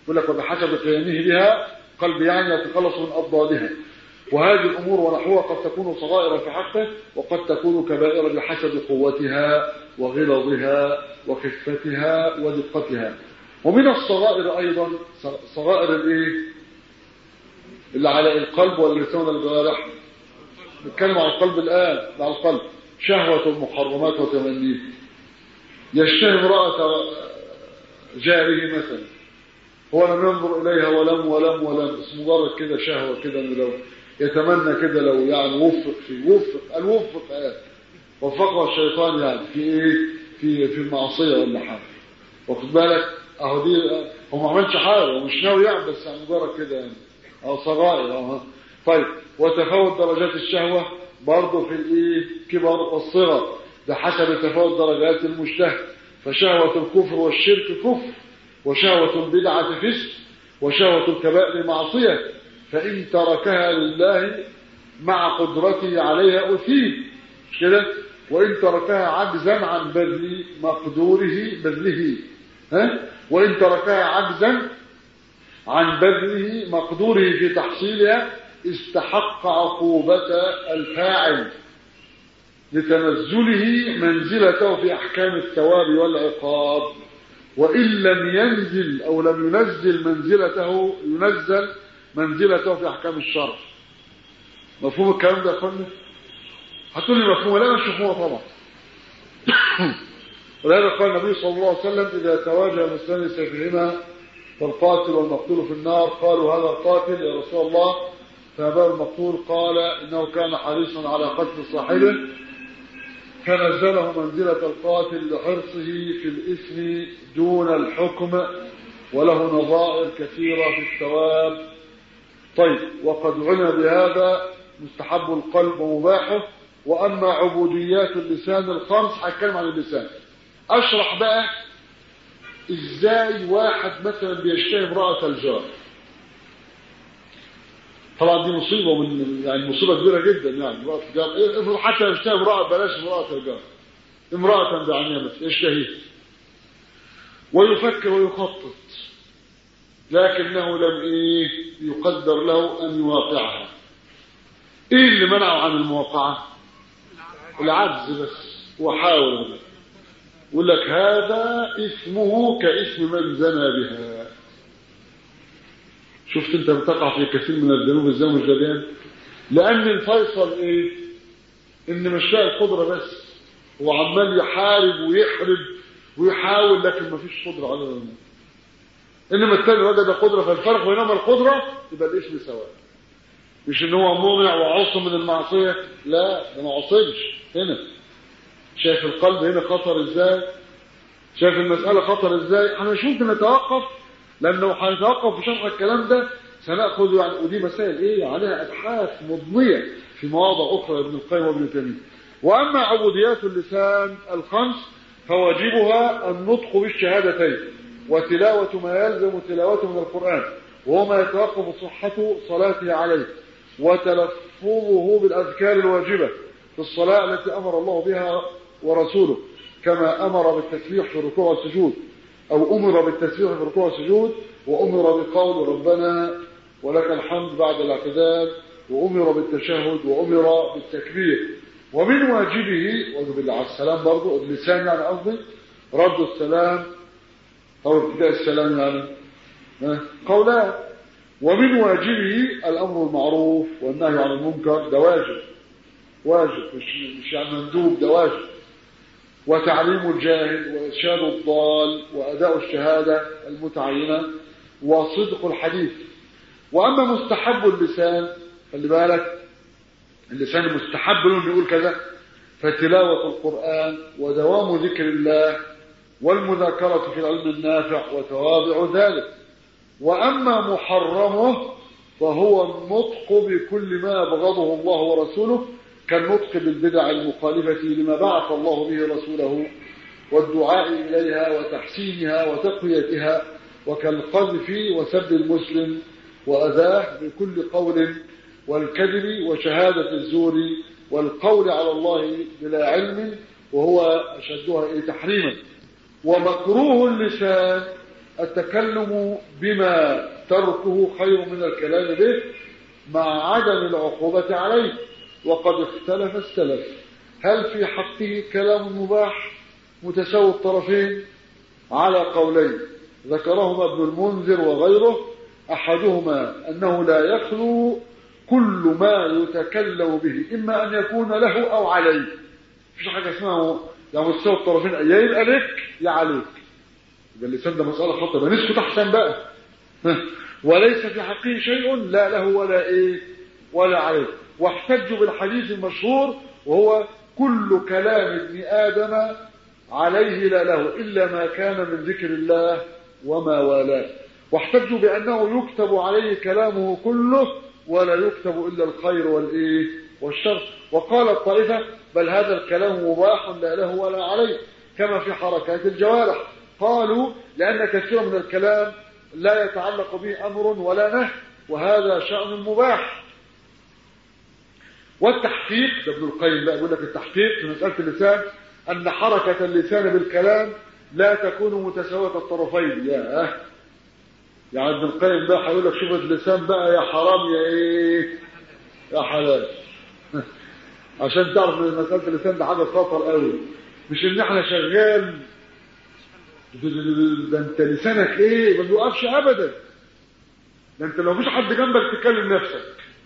يقول لك وبحسب قيامه بها قلب يعني يتخلص من أضدادها وهذه الأمور ونحوها قد تكون صغائر في حقه وقد تكون كبائر بحسب قوتها وغلظها وخفتها ودقتها ومن الصغائر أيضا صغائر الايه اللي على القلب واللسان والجوارح نتكلم عن القلب الآن على القلب شهوة المحرمات وتمنيه يشتهي امرأة جاره مثلا هو لم ينظر إليها ولم ولم ولم بس مجرد كده شهوة كده لو يتمنى كده لو يعني وفق في وفق الوفق آه وفقه الشيطان يعني في ايه في في المعصية ولا حاجة واخد بالك اهو دي هو ما عملش حاجة هو مش ناوي يعمل بس يعني مجرد كده يعني او صغائر اهو طيب وتفاوت درجات الشهوة برضه في الايه كبر والصغر بحسب تفاوت درجات المجتهد فشهوة الكفر والشرك كفر وشهوة البدعة فسق وشهوة الكبائر معصية فإن تركها لله مع قدرته عليها أثيب مش كده وإن تركها عجزا عن بذل مقدوره بذله ها وإن تركها عجزا عن بذله مقدوره في تحصيلها استحق عقوبة الفاعل لتنزله منزلته في أحكام الثواب والعقاب وإن لم ينزل أو لم ينزل منزلته ينزل منزلته في أحكام الشرع مفهوم الكلام ده يا اخوانا هتقول لي مفهوم لا مش مفهوم طبعا ولهذا قال النبي صلى الله عليه وسلم إذا تواجه مسلم سيفهما فالقاتل والمقتول في النار قالوا هذا القاتل يا رسول الله فأباه المقتول قال إنه كان حريصا على قتل صاحبه فنزله منزلة القاتل لحرصه في الإثم دون الحكم وله نظائر كثيرة في الثواب طيب وقد عنى بهذا مستحب القلب ومباحه وأما عبوديات اللسان الخمس هتكلم عن اللسان أشرح بقى إزاي واحد مثلا بيشتهي امرأة الجار طبعا دي مصيبة من يعني مصيبة كبيرة جدا يعني امرأة الجار افرض حتى يشتهي امرأة بلاش امرأة الجار امرأة بعينها بس يشتهي ويفكر ويخطط لكنه لم ايه يقدر له ان يواقعها ايه اللي منعه عن المواقعة العجز بس وحاول يقول لك هذا اسمه كاسم من زنى بها شفت انت بتقع في كثير من الذنوب ازاي مش جديان لان الفيصل ايه ان مش لاقي القدره بس هو عمال يحارب ويحرب ويحاول لكن مفيش قدره على الموت انما الثاني وجد قدره فالفرق بينما القدره يبقى الاسم سواء مش ان هو ممنع وعصم من المعصيه لا ده ما عصمش هنا شايف القلب هنا خطر ازاي شايف المساله خطر ازاي احنا مش ممكن نتوقف لانه هنتوقف في شرح الكلام ده سناخذ يعني ودي مسائل ايه عليها ابحاث مضنيه في مواضع اخرى ابن القيم وابن تيميه واما عبوديات اللسان الخمس فواجبها النطق بالشهادتين وتلاوة ما يلزم تلاوته من القرآن وهو ما يتوقف صحة صلاته عليه وتلفظه بالأذكار الواجبة في الصلاة التي أمر الله بها ورسوله كما أمر بالتسبيح في الركوع والسجود أو أمر بالتسبيح في الركوع والسجود وأمر بقول ربنا ولك الحمد بعد الاعتدال وأمر بالتشهد وأمر بالتكبير ومن واجبه واجب على السلام برضه اللسان يعني قصدي رد السلام أو ابتداء السلام يعني قولان ومن واجبه الأمر المعروف والنهي عن المنكر ده واجب واجب مش, مش يعني مندوب ده واجب وتعليم الجاهل وإرشاد الضال وأداء الشهادة المتعينة وصدق الحديث وأما مستحب اللسان خلي بالك اللسان مستحب له يقول كذا فتلاوة القرآن ودوام ذكر الله والمذاكرة في العلم النافع وتوابع ذلك وأما محرمه فهو النطق بكل ما أبغضه الله ورسوله كالنطق بالبدع المخالفة لما بعث الله به رسوله والدعاء إليها وتحسينها وتقويتها وكالقذف وسب المسلم وأذاه بكل قول والكذب وشهادة الزور والقول على الله بلا علم وهو أشدها إيه تحريما ومكروه اللسان التكلم بما تركه خير من الكلام به مع عدم العقوبة عليه وقد اختلف السلف هل في حقه كلام مباح متساوي الطرفين على قولين ذكرهما ابن المنذر وغيره أحدهما أنه لا يخلو كل ما يتكلم به إما أن يكون له أو عليه مفيش حاجة اسمها يا مستوى الطرفين يا يبقى لك يا عليك يبقى اللسان ده مسألة خطر يبقى نسكت أحسن بقى وليس في حقه شيء لا له ولا إيه ولا عليه واحتجوا بالحديث المشهور وهو كل كلام ابن آدم عليه لا له إلا ما كان من ذكر الله وما والاه واحتجوا بأنه يكتب عليه كلامه كله ولا يكتب إلا الخير والإيه والشر وقال الطائفة بل هذا الكلام مباح لا له ولا عليه كما في حركات الجوارح قالوا لأن كثيرا من الكلام لا يتعلق به أمر ولا نهي وهذا شأن مباح والتحقيق ده ابن القيم بقى يقول لك التحقيق في مسألة اللسان أن حركة اللسان بالكلام لا تكون متساوية الطرفين يا يعني ابن القيم بقى هيقول لك شوف اللسان بقى يا حرام يا ايه يا حلال عشان تعرف ان مساله اللسان ده حاجه خطر قوي مش ان احنا شغال ده انت لسانك ايه ما بيوقفش ابدا ده انت لو مفيش حد جنبك تكلم نفسك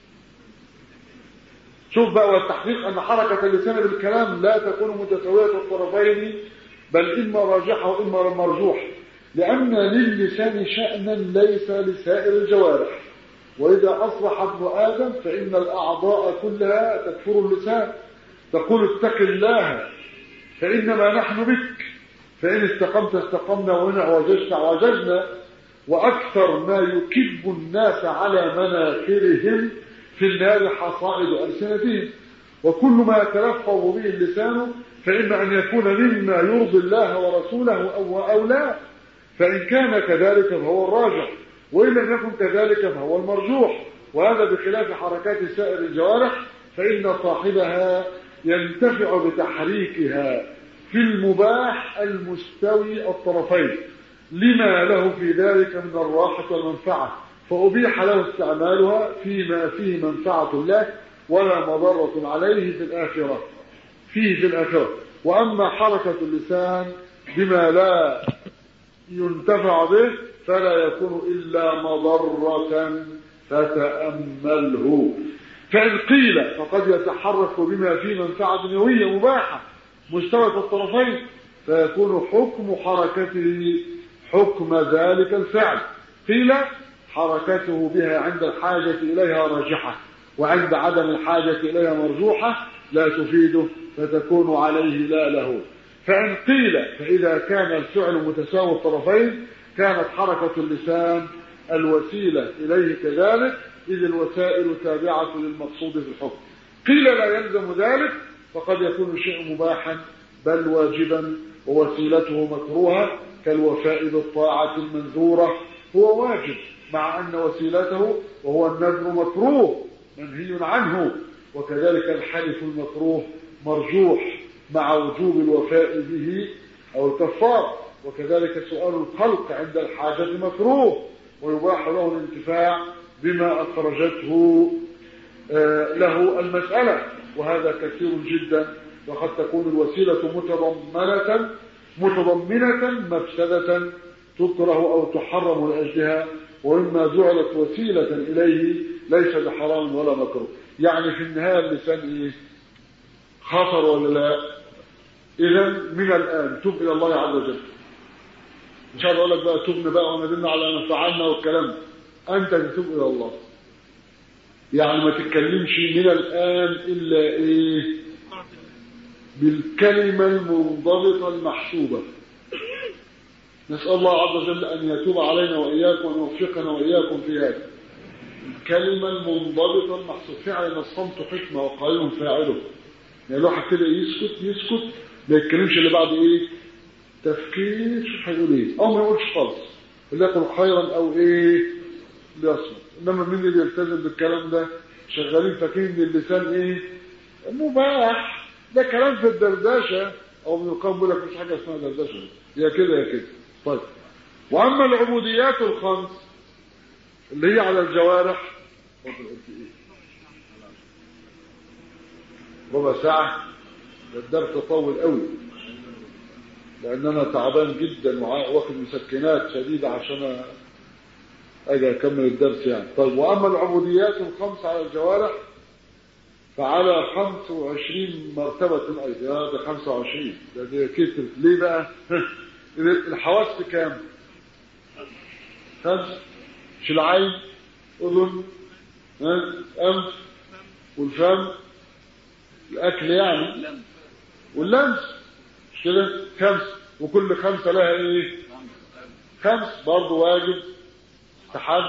شوف بقى والتحقيق ان حركه اللسان بالكلام لا تكون متساويه الطرفين بل اما راجحه واما مرجوح لأن للسان شأنا ليس لسائر الجوارح وإذا أصبح ابن آدم فإن الأعضاء كلها تكفر اللسان تقول اتق الله فإنما نحن بك فإن استقمت استقمنا وإن اعوججت اعوججنا وأكثر ما يكب الناس على مناخرهم في النار حصائد ألسنتهم وكل ما يتلفظ به اللسان فإما أن يكون مما يرضي الله ورسوله أو, أو لا فإن كان كذلك فهو الراجح وإن لم يكن كذلك فهو المرجوح وهذا بخلاف حركات سائر الجوارح فإن صاحبها ينتفع بتحريكها في المباح المستوي الطرفين لما له في ذلك من الراحة والمنفعة فأبيح له استعمالها فيما فيه منفعة له ولا مضرة عليه في الآخرة فيه في الآخرة وأما حركة اللسان بما لا ينتفع به فلا يكون إلا مضرة فتأمله فإن قيل فقد يتحرك بما فيه منفعة دنيوية مباحة مستوى الطرفين فيكون حكم حركته حكم ذلك الفعل قيل حركته بها عند الحاجة إليها راجحة وعند عدم الحاجة إليها مرجوحة لا تفيده فتكون عليه لا له فإن قيل فإذا كان الفعل متساوي الطرفين كانت حركة اللسان الوسيلة إليه كذلك إذ الوسائل تابعة للمقصود في الحكم قيل لا يلزم ذلك فقد يكون الشيء مباحا بل واجبا ووسيلته مكروهة كالوفاء بالطاعة المنذورة هو واجب مع أن وسيلته وهو النذر مكروه منهي عنه وكذلك الحلف المكروه مرجوح مع وجوب الوفاء به أو الكفار وكذلك سؤال الخلق عند الحاجة مكروه ويباح له الانتفاع بما أخرجته له المسألة وهذا كثير جدا وقد تكون الوسيلة متضمنة متضمنة مفسدة تكره أو تحرم لأجلها وإما جعلت وسيلة إليه ليس بحرام ولا مكروه يعني في النهاية اللسان إيه خطر ولا لا إذا من الآن تب إلى الله عز وجل مش عايز أقول لك بقى تبنا بقى وندمنا على ما فعلنا والكلام أنت تتوب إلى الله يعني ما تتكلمش من الآن إلا إيه بالكلمة المنضبطة المحسوبة نسأل الله عز وجل أن يتوب علينا وإياكم وأن يوفقنا وإياكم في هذا الكلمة المنضبطة المحسوبة فعلا الصمت حكمة وقائل فاعله يعني الواحد كده يسكت يسكت ما يتكلمش اللي بعد ايه تفكير شوف هيقول ايه او ما يقولش خالص وليكن خيرا او ايه ليصمت انما مين اللي بيلتزم بالكلام ده شغالين فاكرين ان اللسان ايه مباح ده كلام في الدردشه او من القوم بيقول لك مش حاجه اسمها دردشه يا كده يا كده طيب وأما العبوديات الخمس اللي هي على الجوارح ربع ساعة ده الدرس طول قوي لأن أنا تعبان جدا واخد مسكنات شديدة عشان أجي أكمل الدرس يعني طيب وأما العبوديات الخمس على الجوارح فعلى 25 مرتبة أيضا هذا 25 ده دي كتر ليه بقى؟ الحواس كام؟ خمس مش العين أذن أنف والفم الأكل يعني واللمس مش كده خمس وكل خمسة لها ايه خمس برضه واجب استحب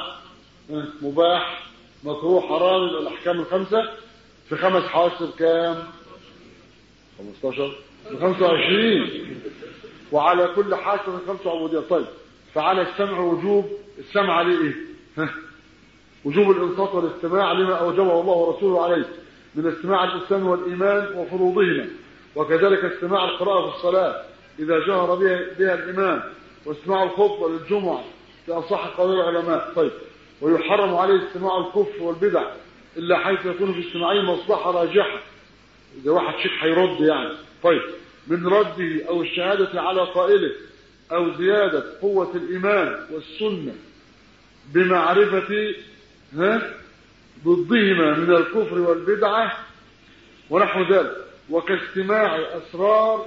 مباح مكروه حرام الأحكام الخمسة في خمس حواس بكام 15 ب 25 وعلى كل حاسة خمس عبودية طيب فعلى السمع وجوب السمع عليه ايه ها وجوب الانصات والاستماع لما اوجبه الله ورسوله عليه من استماع الاسلام والايمان وفروضهما وكذلك استماع القراءه في الصلاه اذا جهر بها, بها الامام واستماع الخطبه للجمعه في اصح قول العلماء طيب ويحرم عليه استماع الكفر والبدع الا حيث يكون في استماعه مصلحه راجحه اذا واحد شيخ هيرد يعني طيب من رده او الشهاده على قائله او زياده قوه الايمان والسنه بمعرفه ها ضدهما من الكفر والبدعة ونحو ذلك وكاستماع أسرار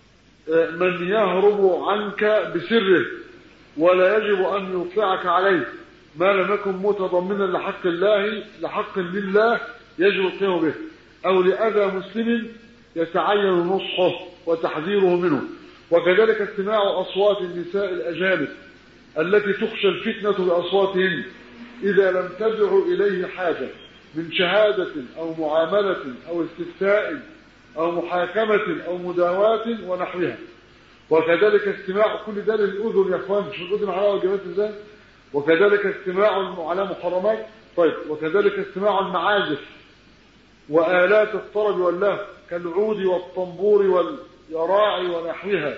من يهرب عنك بسره ولا يجب أن يطلعك عليه ما لم يكن متضمنا لحق الله لحق لله يجب القيام به أو لأذى مسلم يتعين نصحه وتحذيره منه وكذلك استماع أصوات النساء الأجانب التي تخشى الفتنة بأصواتهن إذا لم تدع إليه حاجة من شهادة أو معاملة أو استفتاء أو محاكمة أو مداواة ونحوها وكذلك استماع كل ده للأذن يا أخوان مش الأذن على واجبات ازاي وكذلك استماع على محرمات طيب وكذلك استماع المعازف وآلات الطرب واللهو كالعود والطنبور واليراعي ونحوها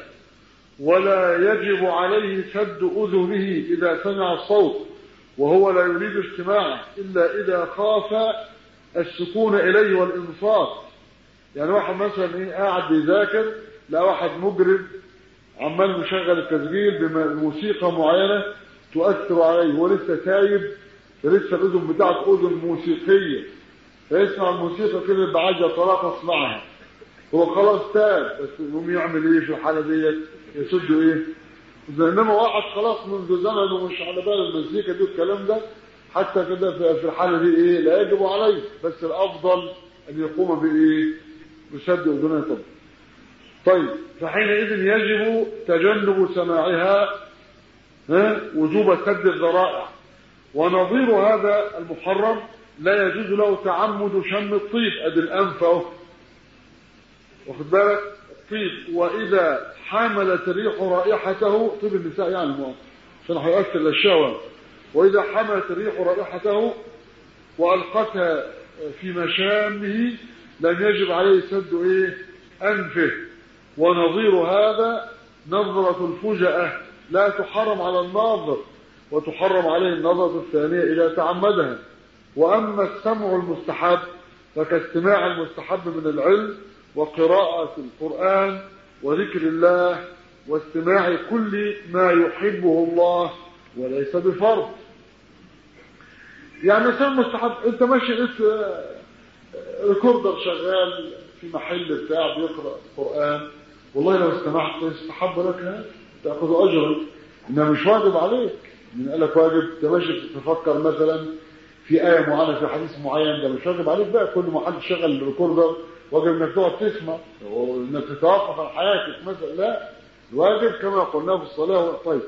ولا يجب عليه سد أذنه إذا سمع الصوت وهو لا يريد استماعه إلا إذا خاف السكون إليه والإنصات يعني واحد مثلا إيه قاعد بيذاكر لا واحد مجرد عمال مشغل التسجيل بموسيقى معينة تؤثر عليه هو لسه تايب لسه الأذن بتاعته أذن موسيقية فيسمع الموسيقى كده بعجة طلاقة اسمعها هو خلاص تاب بس يقوم يعمل ايه في الحالة ديت يسد ايه انما واحد خلاص منذ زمن ومش على بال المزيكا دي والكلام ده حتى كده في الحاله دي ايه لا يجب عليه بس الافضل ان يقوم بايه بسد اذنه طبعا طيب فحينئذ يجب تجنب سماعها ها وجوب سد الذرائع ونظير هذا المحرم لا يجوز له تعمد شم الطيب ادي الانف اهو واخد بالك الطيب واذا حملت الريح رائحته طيب النساء يعني ما عشان هيؤثر للشهوه واذا حملت الريح رائحته والقتها في مشامه لم يجب عليه سد ايه انفه ونظير هذا نظرة الفجأة لا تحرم على الناظر وتحرم عليه النظرة الثانية إذا تعمدها وأما السمع المستحب فكاستماع المستحب من العلم وقراءة القرآن وذكر الله واستماع كل ما يحبه الله وليس بفرض يعني مثلا مستحب انت ماشي لقيت ريكوردر شغال في محل بتاع بيقرا القران والله لو استمعت يستحب لك تاخذ اجرا انما مش واجب عليك من قال لك واجب انت ماشي تفكر مثلا في ايه معينه في حديث معين ده مش واجب عليك بقى كل ما حد شغل الريكوردر واجب انك تقعد تسمع وانك تتوقف عن حياتك مثلا لا الواجب كما قلنا في الصلاه طيب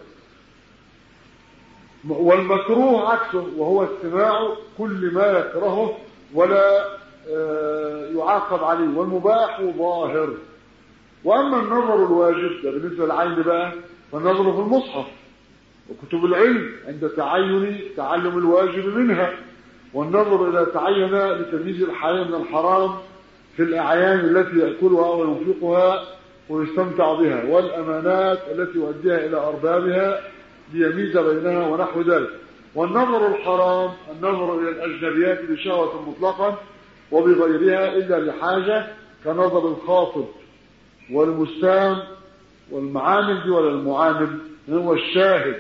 والمكروه عكسه وهو استماع كل ما يكرهه ولا يعاقب عليه والمباح ظاهر واما النظر الواجب ده بالنسبه للعين بقى فالنظر في المصحف وكتب العلم عند تعين تعلم الواجب منها والنظر الى تعين لتمييز الحلال من الحرام في الاعيان التي ياكلها وينفقها ويستمتع بها والامانات التي يؤديها الى اربابها ليميز بينها ونحو ذلك والنظر الحرام النظر إلى الأجنبيات بشهوة مطلقا وبغيرها إلا لحاجة كنظر الخاطب والمستام والمعامل دي ولا المعامل هو الشاهد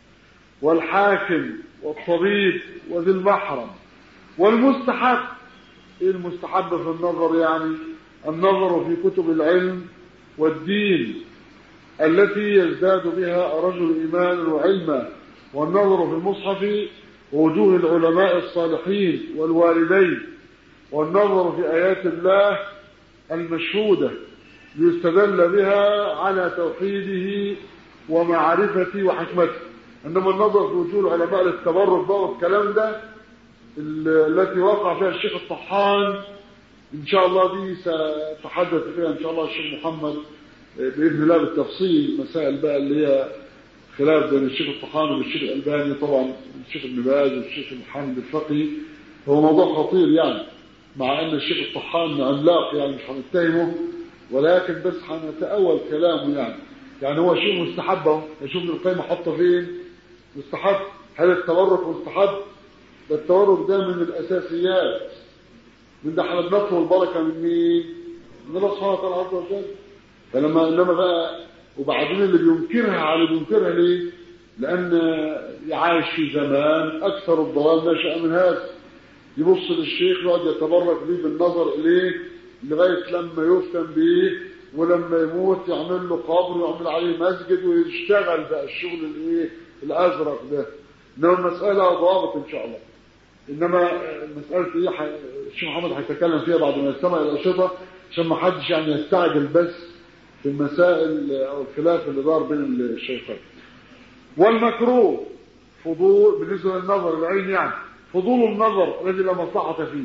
والحاكم والطبيب وذي المحرم والمستحب ايه المستحب في النظر يعني النظر في كتب العلم والدين التي يزداد بها الرجل ايمانا وعلما والنظر في المصحف ووجوه العلماء الصالحين والوالدين والنظر في ايات الله المشهوده ليستدل بها على توحيده ومعرفته وحكمته انما النظر في وجوه العلماء للتبرك بقى والكلام ده التي وقع فيها الشيخ الطحان ان شاء الله دي سأتحدث فيها ان شاء الله الشيخ محمد باذن الله بالتفصيل مسائل بقى اللي هي خلاف بين الشيخ الطحان والشيخ الالباني طبعا الشيخ ابن باز والشيخ محمد الفقي هو موضوع خطير يعني مع ان الشيخ الطحان عملاق يعني مش هنتهمه ولكن بس هنتأول كلامه يعني يعني هو شيء مستحب اهو نشوف ابن القيم حطه فين مستحب هل التورك مستحب ده التورك ده من الاساسيات من ده احنا بنطلب البركه من مين من الله سبحانه وتعالى عز وجل فلما انما بقى وبعدين اللي بينكرها على اللي بينكرها ليه لان عايش في زمان اكثر الضلال نشا من هذا يبص للشيخ يقعد يتبرك به بالنظر اليه لغايه لما يفتن به ولما يموت يعمل له قبر ويعمل عليه مسجد ويشتغل بقى الشغل الايه الازرق ده انما المساله ضابط ان شاء الله انما مساله ايه ح... الشيخ محمد هيتكلم فيها بعد ما يستمع الى الانشطه عشان ما حدش يعني يستعجل بس في المسائل او الخلاف اللي دار بين الشيخين والمكروه فضول بالنسبه للنظر العين يعني فضول النظر الذي لا مصلحه فيه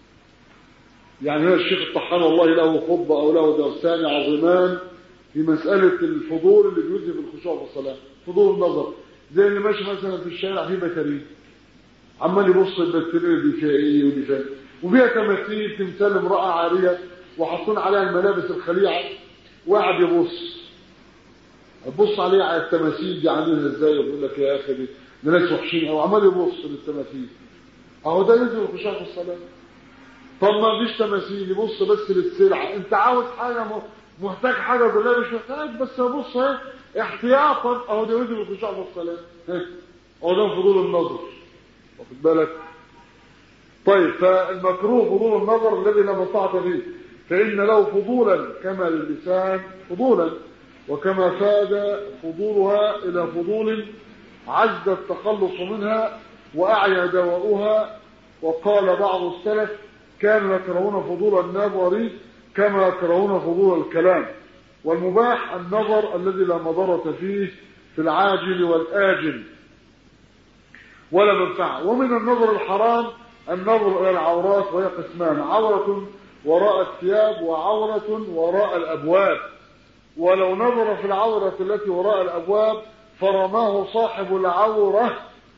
يعني هو الشيخ الطحان والله له خطبه او له درسان عظيمان في مساله الفضول اللي بيذهب الخشوع في الصلاه فضول النظر زي اللي ماشي مثلا في الشارع فيه بكرين عمال يبص البكتيريا دي فيها ايه ودي فيها وفيها تماثيل تمثال امراه عاريه وحاطين عليها الملابس الخليعه واحد يبص يبص عليها على التماثيل دي عاملها ازاي يقول لك يا اخي دي ناس وحشين او عمال يبص للتماثيل اهو ده لازم الخشوع في الصلاه طب ما فيش تماثيل يبص بس للسلعه انت عاوز حاجه محتاج حاجه بالله مش محتاج بس ابص اهي احتياطا اهو ده يجب الخشوع في الصلاه اهو ده فضول النظر واخد بالك طيب فالمكروه فضول النظر الذي لا مصلحه فيه فان له فضولا كما للسان فضولا وكما فاد فضولها الى فضول عز التخلص منها واعيا دواؤها وقال بعض السلف كانوا يكرهون فضول النظر كما يكرهون فضول الكلام والمباح النظر الذي لا مضرة فيه في العاجل والآجل ولا منفعة ومن النظر الحرام النظر إلى العورات وهي قسمان عورة وراء الثياب وعورة وراء الأبواب ولو نظر في العورة التي وراء الأبواب فرماه صاحب العورة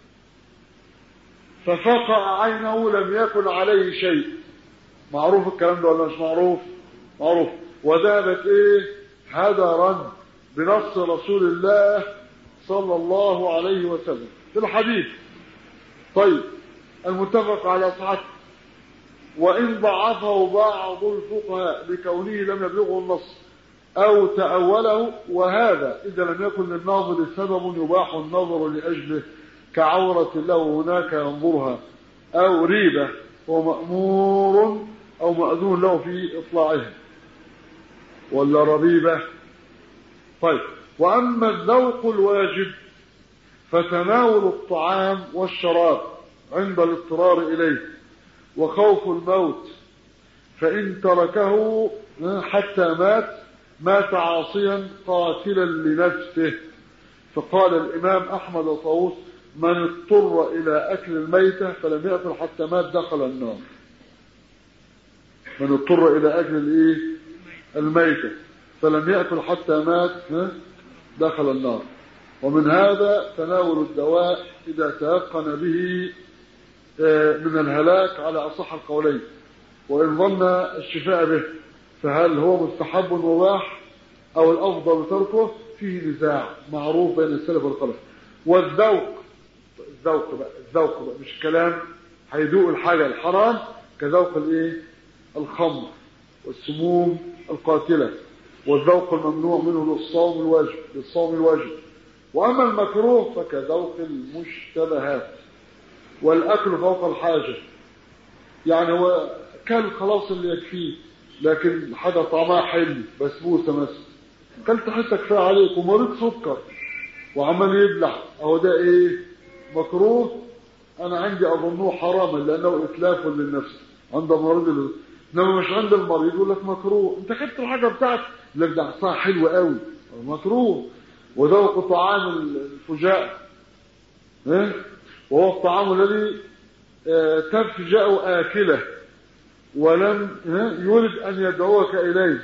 ففقع عينه لم يكن عليه شيء معروف الكلام ده ولا مش معروف معروف وذهبت ايه هدرا بنص رسول الله صلى الله عليه وسلم في الحديث طيب المتفق على صحته وإن ضعفه بعض الفقهاء بكونه لم يبلغه النص أو تأوله وهذا إذا لم يكن للناظر سبب يباح النظر لأجله كعورة له هناك ينظرها أو ريبة ومأمور أو مأذون له في إطلاعها ولا ربيبة طيب وأما الذوق الواجب فتناول الطعام والشراب عند الاضطرار إليه وخوف الموت فإن تركه حتى مات مات عاصيا قاتلا لنفسه فقال الإمام أحمد وطاووس من اضطر إلى أكل الميتة فلم يأكل حتى مات دخل النار من اضطر إلى أكل الإيه الميتة فلم يأكل حتى مات دخل النار ومن هذا تناول الدواء إذا تيقن به من الهلاك على أصح القولين وإن ظن الشفاء به فهل هو مستحب مباح أو الأفضل تركه فيه نزاع معروف بين السلف والخلف والذوق الذوق بقى الذوق بقى مش كلام هيذوق الحاجة الحرام كذوق الايه الخمر والسموم القاتلة والذوق الممنوع منه للصوم الواجب للصوم الواجب واما المكروه فكذوق المشتبهات والاكل فوق الحاجة يعني هو كل خلاص اللي يكفيه لكن حاجة طعمها حلو بسبوسة مثلا كلت حتى كفايه عليك ومريض سكر وعمال يبلع اهو ده ايه مكروه انا عندي اظنه حراما لانه اتلاف للنفس عند مريض ال... انما مش عند المريض يقول لك مكروه انت خدت الحاجه بتاعتك لك ده عصا حلو قوي مكروه وذوق طعام الفجاء ايه وهو الطعام الذي اه تفجأ آكله ولم يرد أن يدعوك إليه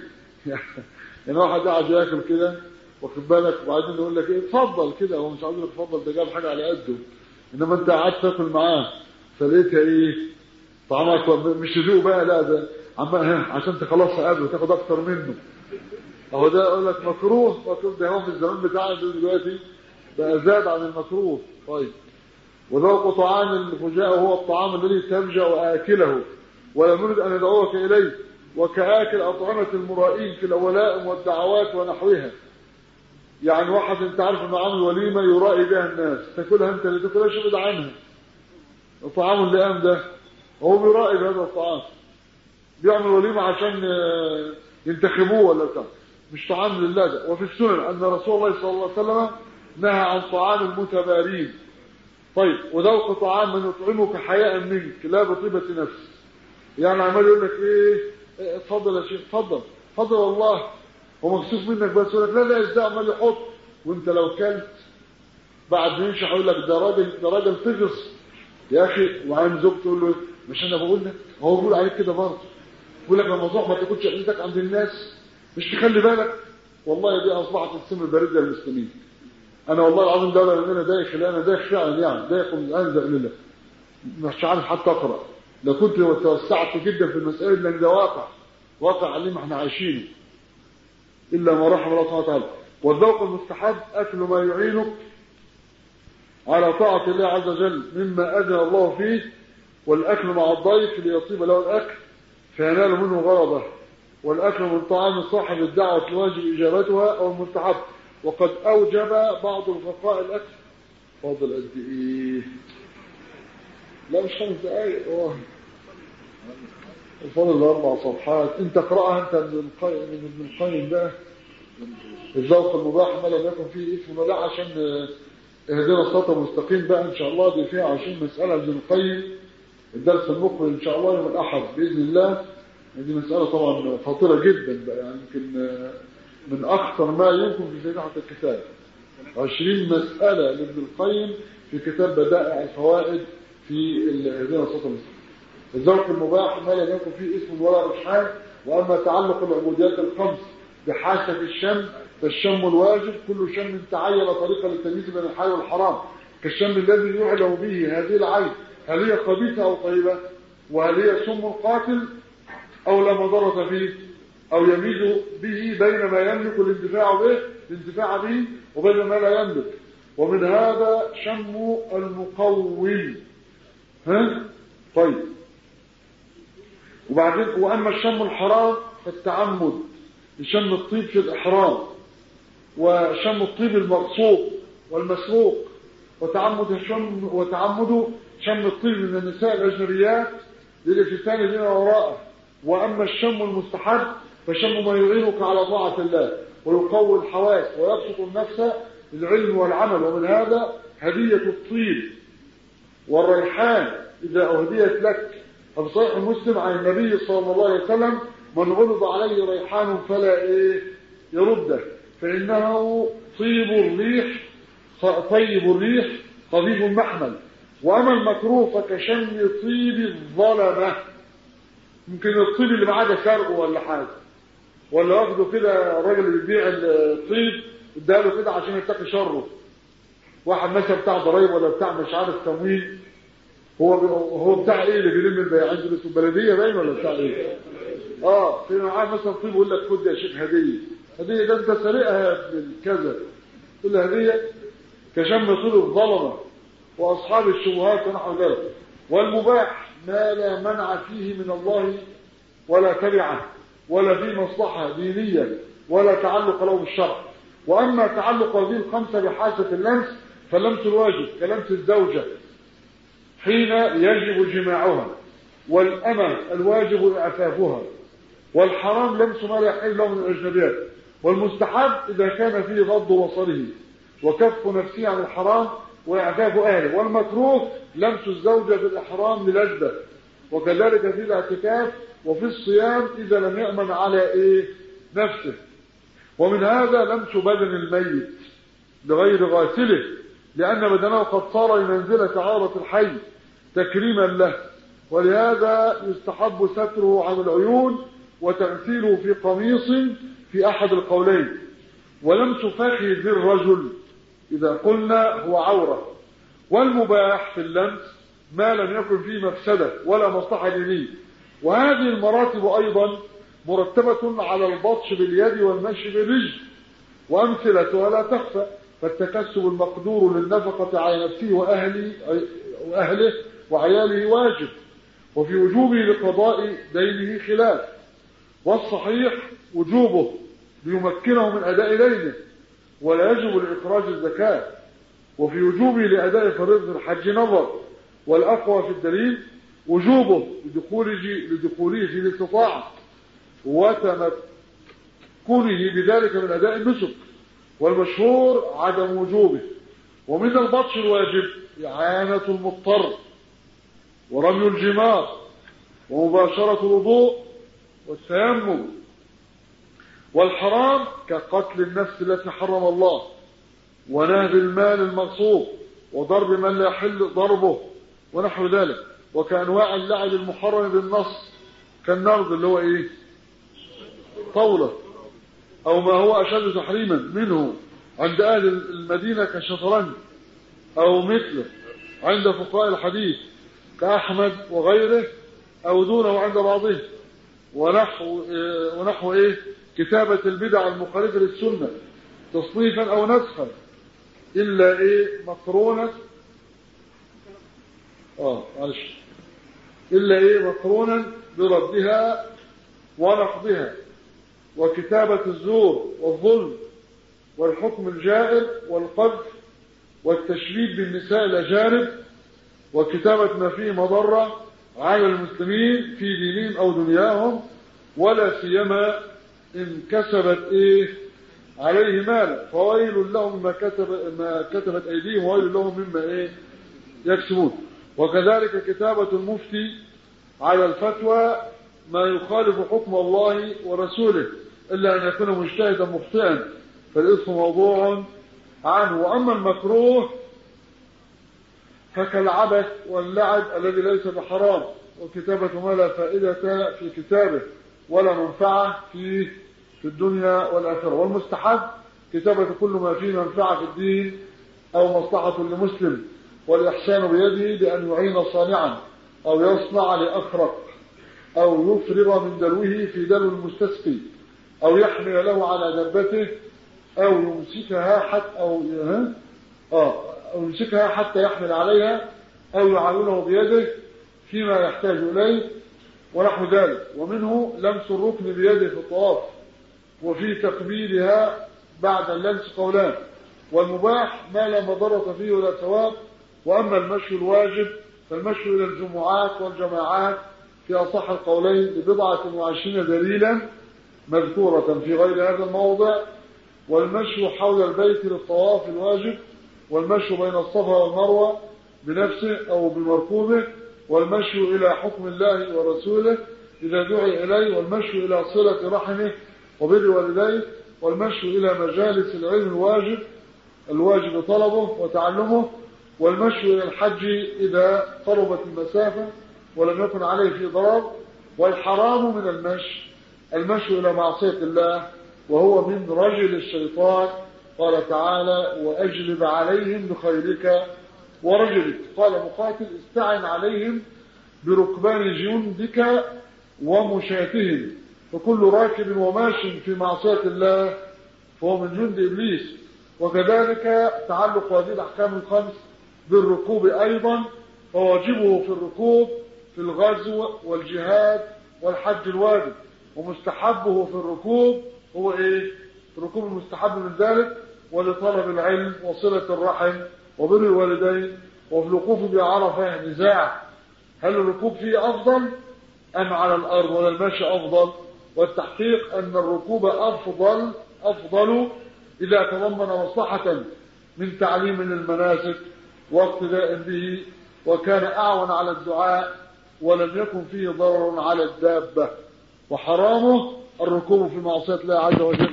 يعني واحد قاعد ياكل كده واخد بالك وبعدين يقول لك ايه اتفضل كده هو مش عاوز لك اتفضل ده جاب حاجه على قده انما انت قعدت تاكل معاه فلقيتها ايه طعمك مش تذوق بقى لا ده عمال عشان تخلصها قبل وتاخد اكتر منه اهو ده يقول لك مكروه مكروه ده هو في الزمان بتاعنا دلوقتي بقى زاد عن المكروه طيب وذوق طعام الفجاء هو الطعام الذي تفجأ آكله ولا نريد أن يدعوك إليه وكآكل أطعمة المرائين في الأولائم والدعوات ونحوها يعني واحد انت عارف انه عامل وليمه يرائي بها الناس تاكلها انت اللي تاكلها ابعد عنها الطعام اللي قام ده هو بيرائي بهذا الطعام بيعمل وليمه عشان ينتخبوه ولا بتاع مش طعام لله ده وفي السنن ان رسول الله صلى الله عليه وسلم نهى عن طعام المتبارين طيب وذوق طعام من يطعمك حياء منك لا بطيبه نفس يعني عمال يقول لك ايه اتفضل يا شيخ اتفضل اتفضل والله هو مكسوف منك بس يقول لك لا لا ازاي عمال يحط وانت لو كلت بعد ما يمشي هيقول لك ده راجل ده راجل فجص يا اخي وعين زوجته تقول له مش انا بقول لك هو بيقول عليك كده برضه بيقول لك لما تروح ما تاكلش اكلتك عند الناس مش تخلي بالك والله دي اصبحت السم البارده للمسلمين انا والله العظيم ده ان انا دايخ انا دايخ فعلا يعني دايخ من انزل لله مش عارف حتى اقرا لو كنت توسعت جدا في المسائل لان ده واقع واقع اللي ما احنا عايشينه إلا ما رحم الله سبحانه وتعالى والذوق المستحب أكل ما يعينك على طاعة الله عز وجل مما أذن الله فيه والأكل مع الضيف ليطيب له الأكل فينال منه غرضه والأكل من طعام صاحب الدعوة الواجب إجابتها أو المستحب وقد أوجب بعض الفقهاء الأكل فاضل قد إيه لا مش خمس دقايق والله الفضل أربع صفحات انت اقرأها انت من القيم من ابن القيم بقى الذوق المباح ما لم يكن فيه اسم ولا عشان اهدنا الصراط المستقيم بقى ان شاء الله دي فيها عشان مسألة ابن القيم الدرس المقبل ان شاء الله يوم الاحد باذن الله دي مسألة طبعا خطيرة جدا بقى يعني يمكن من اخطر ما يمكن في جريحة الكتاب 20 مسألة لابن القيم في كتاب بدائع الفوائد في اهدنا الصراط المستقيم الذوق المباح ما لم يكن فيه اسم ولا رجحان واما تعلق العبوديات الخمس بحاسه الشم فالشم الواجب كل شم تعين طريقه للتمييز بين الحلال والحرام كالشم الذي يعلم به هذه العين هل هي خبيثه او طيبه وهل هي سم قاتل او لا مضره فيه او يميز به بين ما يملك الانتفاع به الانتفاع به وبين ما لا يملك ومن هذا شم المقوي ها طيب وبعدين واما الشم الحرام فالتعمد لشم الطيب في الاحرام وشم الطيب المغصوب والمسروق وتعمد الشم وتعمد شم الطيب من النساء الاجنبيات للافتتان بما وراءه واما الشم المستحب فشم ما يعينك على طاعه الله ويقوي الحواس ويبسط النفس للعلم والعمل ومن هذا هديه الطيب والريحان اذا اهديت لك في صحيح مسلم عن النبي صلى الله عليه وسلم من غلظ عليه ريحان فلا ايه يرده فانه طيب الريح طيب الريح طبيب المحمل واما المكروه فكشم طيب الظلمه ممكن الطيب اللي معاه ده سرقه ولا حاجه ولا واخده كده الراجل اللي بيبيع الطيب اداله كده عشان يتقي شره واحد مثلا بتاع ضرايب ولا بتاع مش عارف تمويل هو هو بتاع ايه اللي بيلم البياعين دول البلديه باين ولا بتاع ايه اه في معاه مثلا طيب يقول لك خد يا شيخ هديه هديه ده انت سارقها من كذا تقول له هديه كشم طول الظلمة وأصحاب الشبهات ونحو ذلك والمباح ما لا منع فيه من الله ولا تبعه ولا فيه مصلحة دينية ولا تعلق له بالشرع وأما تعلق هذه الخمسة بحاسة اللمس فلمس الواجب كلمس الزوجة حين يجب جماعها والأمة الواجب إعفافها والحرام لمس ما لا يحل له من الأجنبيات والمستحب إذا كان فيه غض بصره وكف نفسه عن الحرام وإعفاف أهله والمكروه لمس الزوجة في الإحرام للذة وكذلك في الاعتكاف وفي الصيام إذا لم يأمن على إيه نفسه ومن هذا لمس بدن الميت لغير غاسله لأن بدنه قد صار بمنزلة عارة الحي تكريما له ولهذا يستحب ستره عن العيون وتمثيله في قميص في أحد القولين ولمس فخذ الرجل إذا قلنا هو عورة والمباح في اللمس ما لم يكن فيه مفسدة ولا مصلحة دينية وهذه المراتب أيضا مرتبة على البطش باليد والمشي بالرجل وأمثلتها لا تخفى فالتكسب المقدور للنفقة على نفسه وأهله, وأهله وعياله واجب وفي وجوبه لقضاء دينه خلاف والصحيح وجوبه ليمكنه من أداء دينه ولا يجب لإخراج الزكاة وفي وجوبه لأداء فريضة الحج نظر والأقوى في الدليل وجوبه لدخوله لدخوله في الاستطاعة وتمكنه بذلك من أداء النسك والمشهور عدم وجوبه ومن البطش الواجب إعانة المضطر ورمي الجمار ومباشرة الوضوء والتيمم والحرام كقتل النفس التي حرم الله ونهب المال المغصوب وضرب من لا يحل ضربه ونحو ذلك وكأنواع اللعب المحرم بالنص كالنرد اللي هو ايه طاولة او ما هو اشد تحريما منه عند اهل المدينة كالشطرنج او مثله عند فقهاء الحديث كأحمد وغيره او دونه عند بعضهم ونحو, إيه ونحو ايه كتابة البدع المخالفة للسنة تصنيفا او نسخا الا ايه مقرونة اه معلش الا ايه مقرونا بردها ونقضها وكتابة الزور والظلم والحكم الجائر والقذف والتشريد بالنساء الأجانب وكتابة ما فيه مضرة على المسلمين في دينهم أو دنياهم ولا سيما إن كسبت إيه عليه مال فويل لهم ما كتب ما كتبت أيديهم وويل لهم مما إيه يكسبون وكذلك كتابة المفتي على الفتوى ما يخالف حكم الله ورسوله إلا أن يكون مجتهدا مخطئا فالإثم موضوع عنه وأما المكروه فكالعبث واللعب الذي ليس بحرام وكتابة ما لا فائدة في كتابه ولا منفعة فيه في الدنيا والآخرة والمستحب كتابة كل ما فيه منفعة في الدين أو مصلحة لمسلم والإحسان بيده بأن يعين صانعا أو يصنع لأخرق أو يفرغ من دلوه في دلو المستسقي أو يحمل له على دبته أو يمسكها حتى أو آه أو يمسكها حتى يحمل عليها أو يعاونه بيده فيما يحتاج إليه ونحو ذلك ومنه لمس الركن بيده في الطواف وفي تقبيلها بعد اللمس قولان والمباح ما لا مضرة فيه ولا ثواب وأما المشي الواجب فالمشي إلى الجمعات والجماعات في أصح القولين ببضعة وعشرين دليلا مذكورة في غير هذا الموضع والمشي حول البيت للطواف الواجب والمشي بين الصفا والمروة بنفسه أو بمركوبه والمشي إلى حكم الله ورسوله إذا دعي إليه والمشي إلى صلة رحمه وبر والديه والمشي إلى مجالس العلم الواجب الواجب طلبه وتعلمه والمشي إلى الحج إذا قربت المسافة ولم يكن عليه في ضرر والحرام من المشي المشي إلى معصية الله وهو من رجل الشيطان قال تعالى وأجلب عليهم بخيرك ورجلك قال مقاتل استعن عليهم بركبان جندك ومشاتهم فكل راكب وماش في معصية الله فهو من جند إبليس وكذلك تعلق هذه الأحكام الخمس بالركوب أيضا فواجبه في الركوب في الغزو والجهاد والحج الواجب ومستحبه في الركوب هو ايه الركوب المستحب من ذلك ولطلب العلم وصلة الرحم وبر الوالدين وفي الوقوف بعرفة نزاع هل الركوب فيه أفضل أم على الأرض ولا المشي أفضل والتحقيق أن الركوب أفضل أفضل إذا تضمن مصلحة من تعليم المناسك واقتداء به وكان أعون على الدعاء ولم يكن فيه ضرر على الدابة وحرامه الركوب في معصية الله عز وجل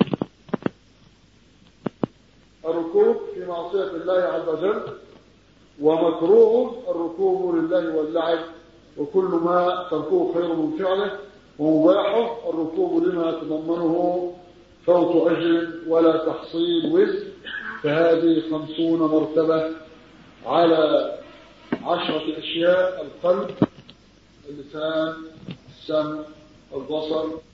الركوب في معصية الله عز وجل ومكروه الركوب لله واللعب وكل ما تركوه خير من فعله ومباحه الركوب لما تضمنه فوت أجر ولا تحصيل وزن فهذه خمسون مرتبة على عشرة أشياء القلب اللسان السمع البصر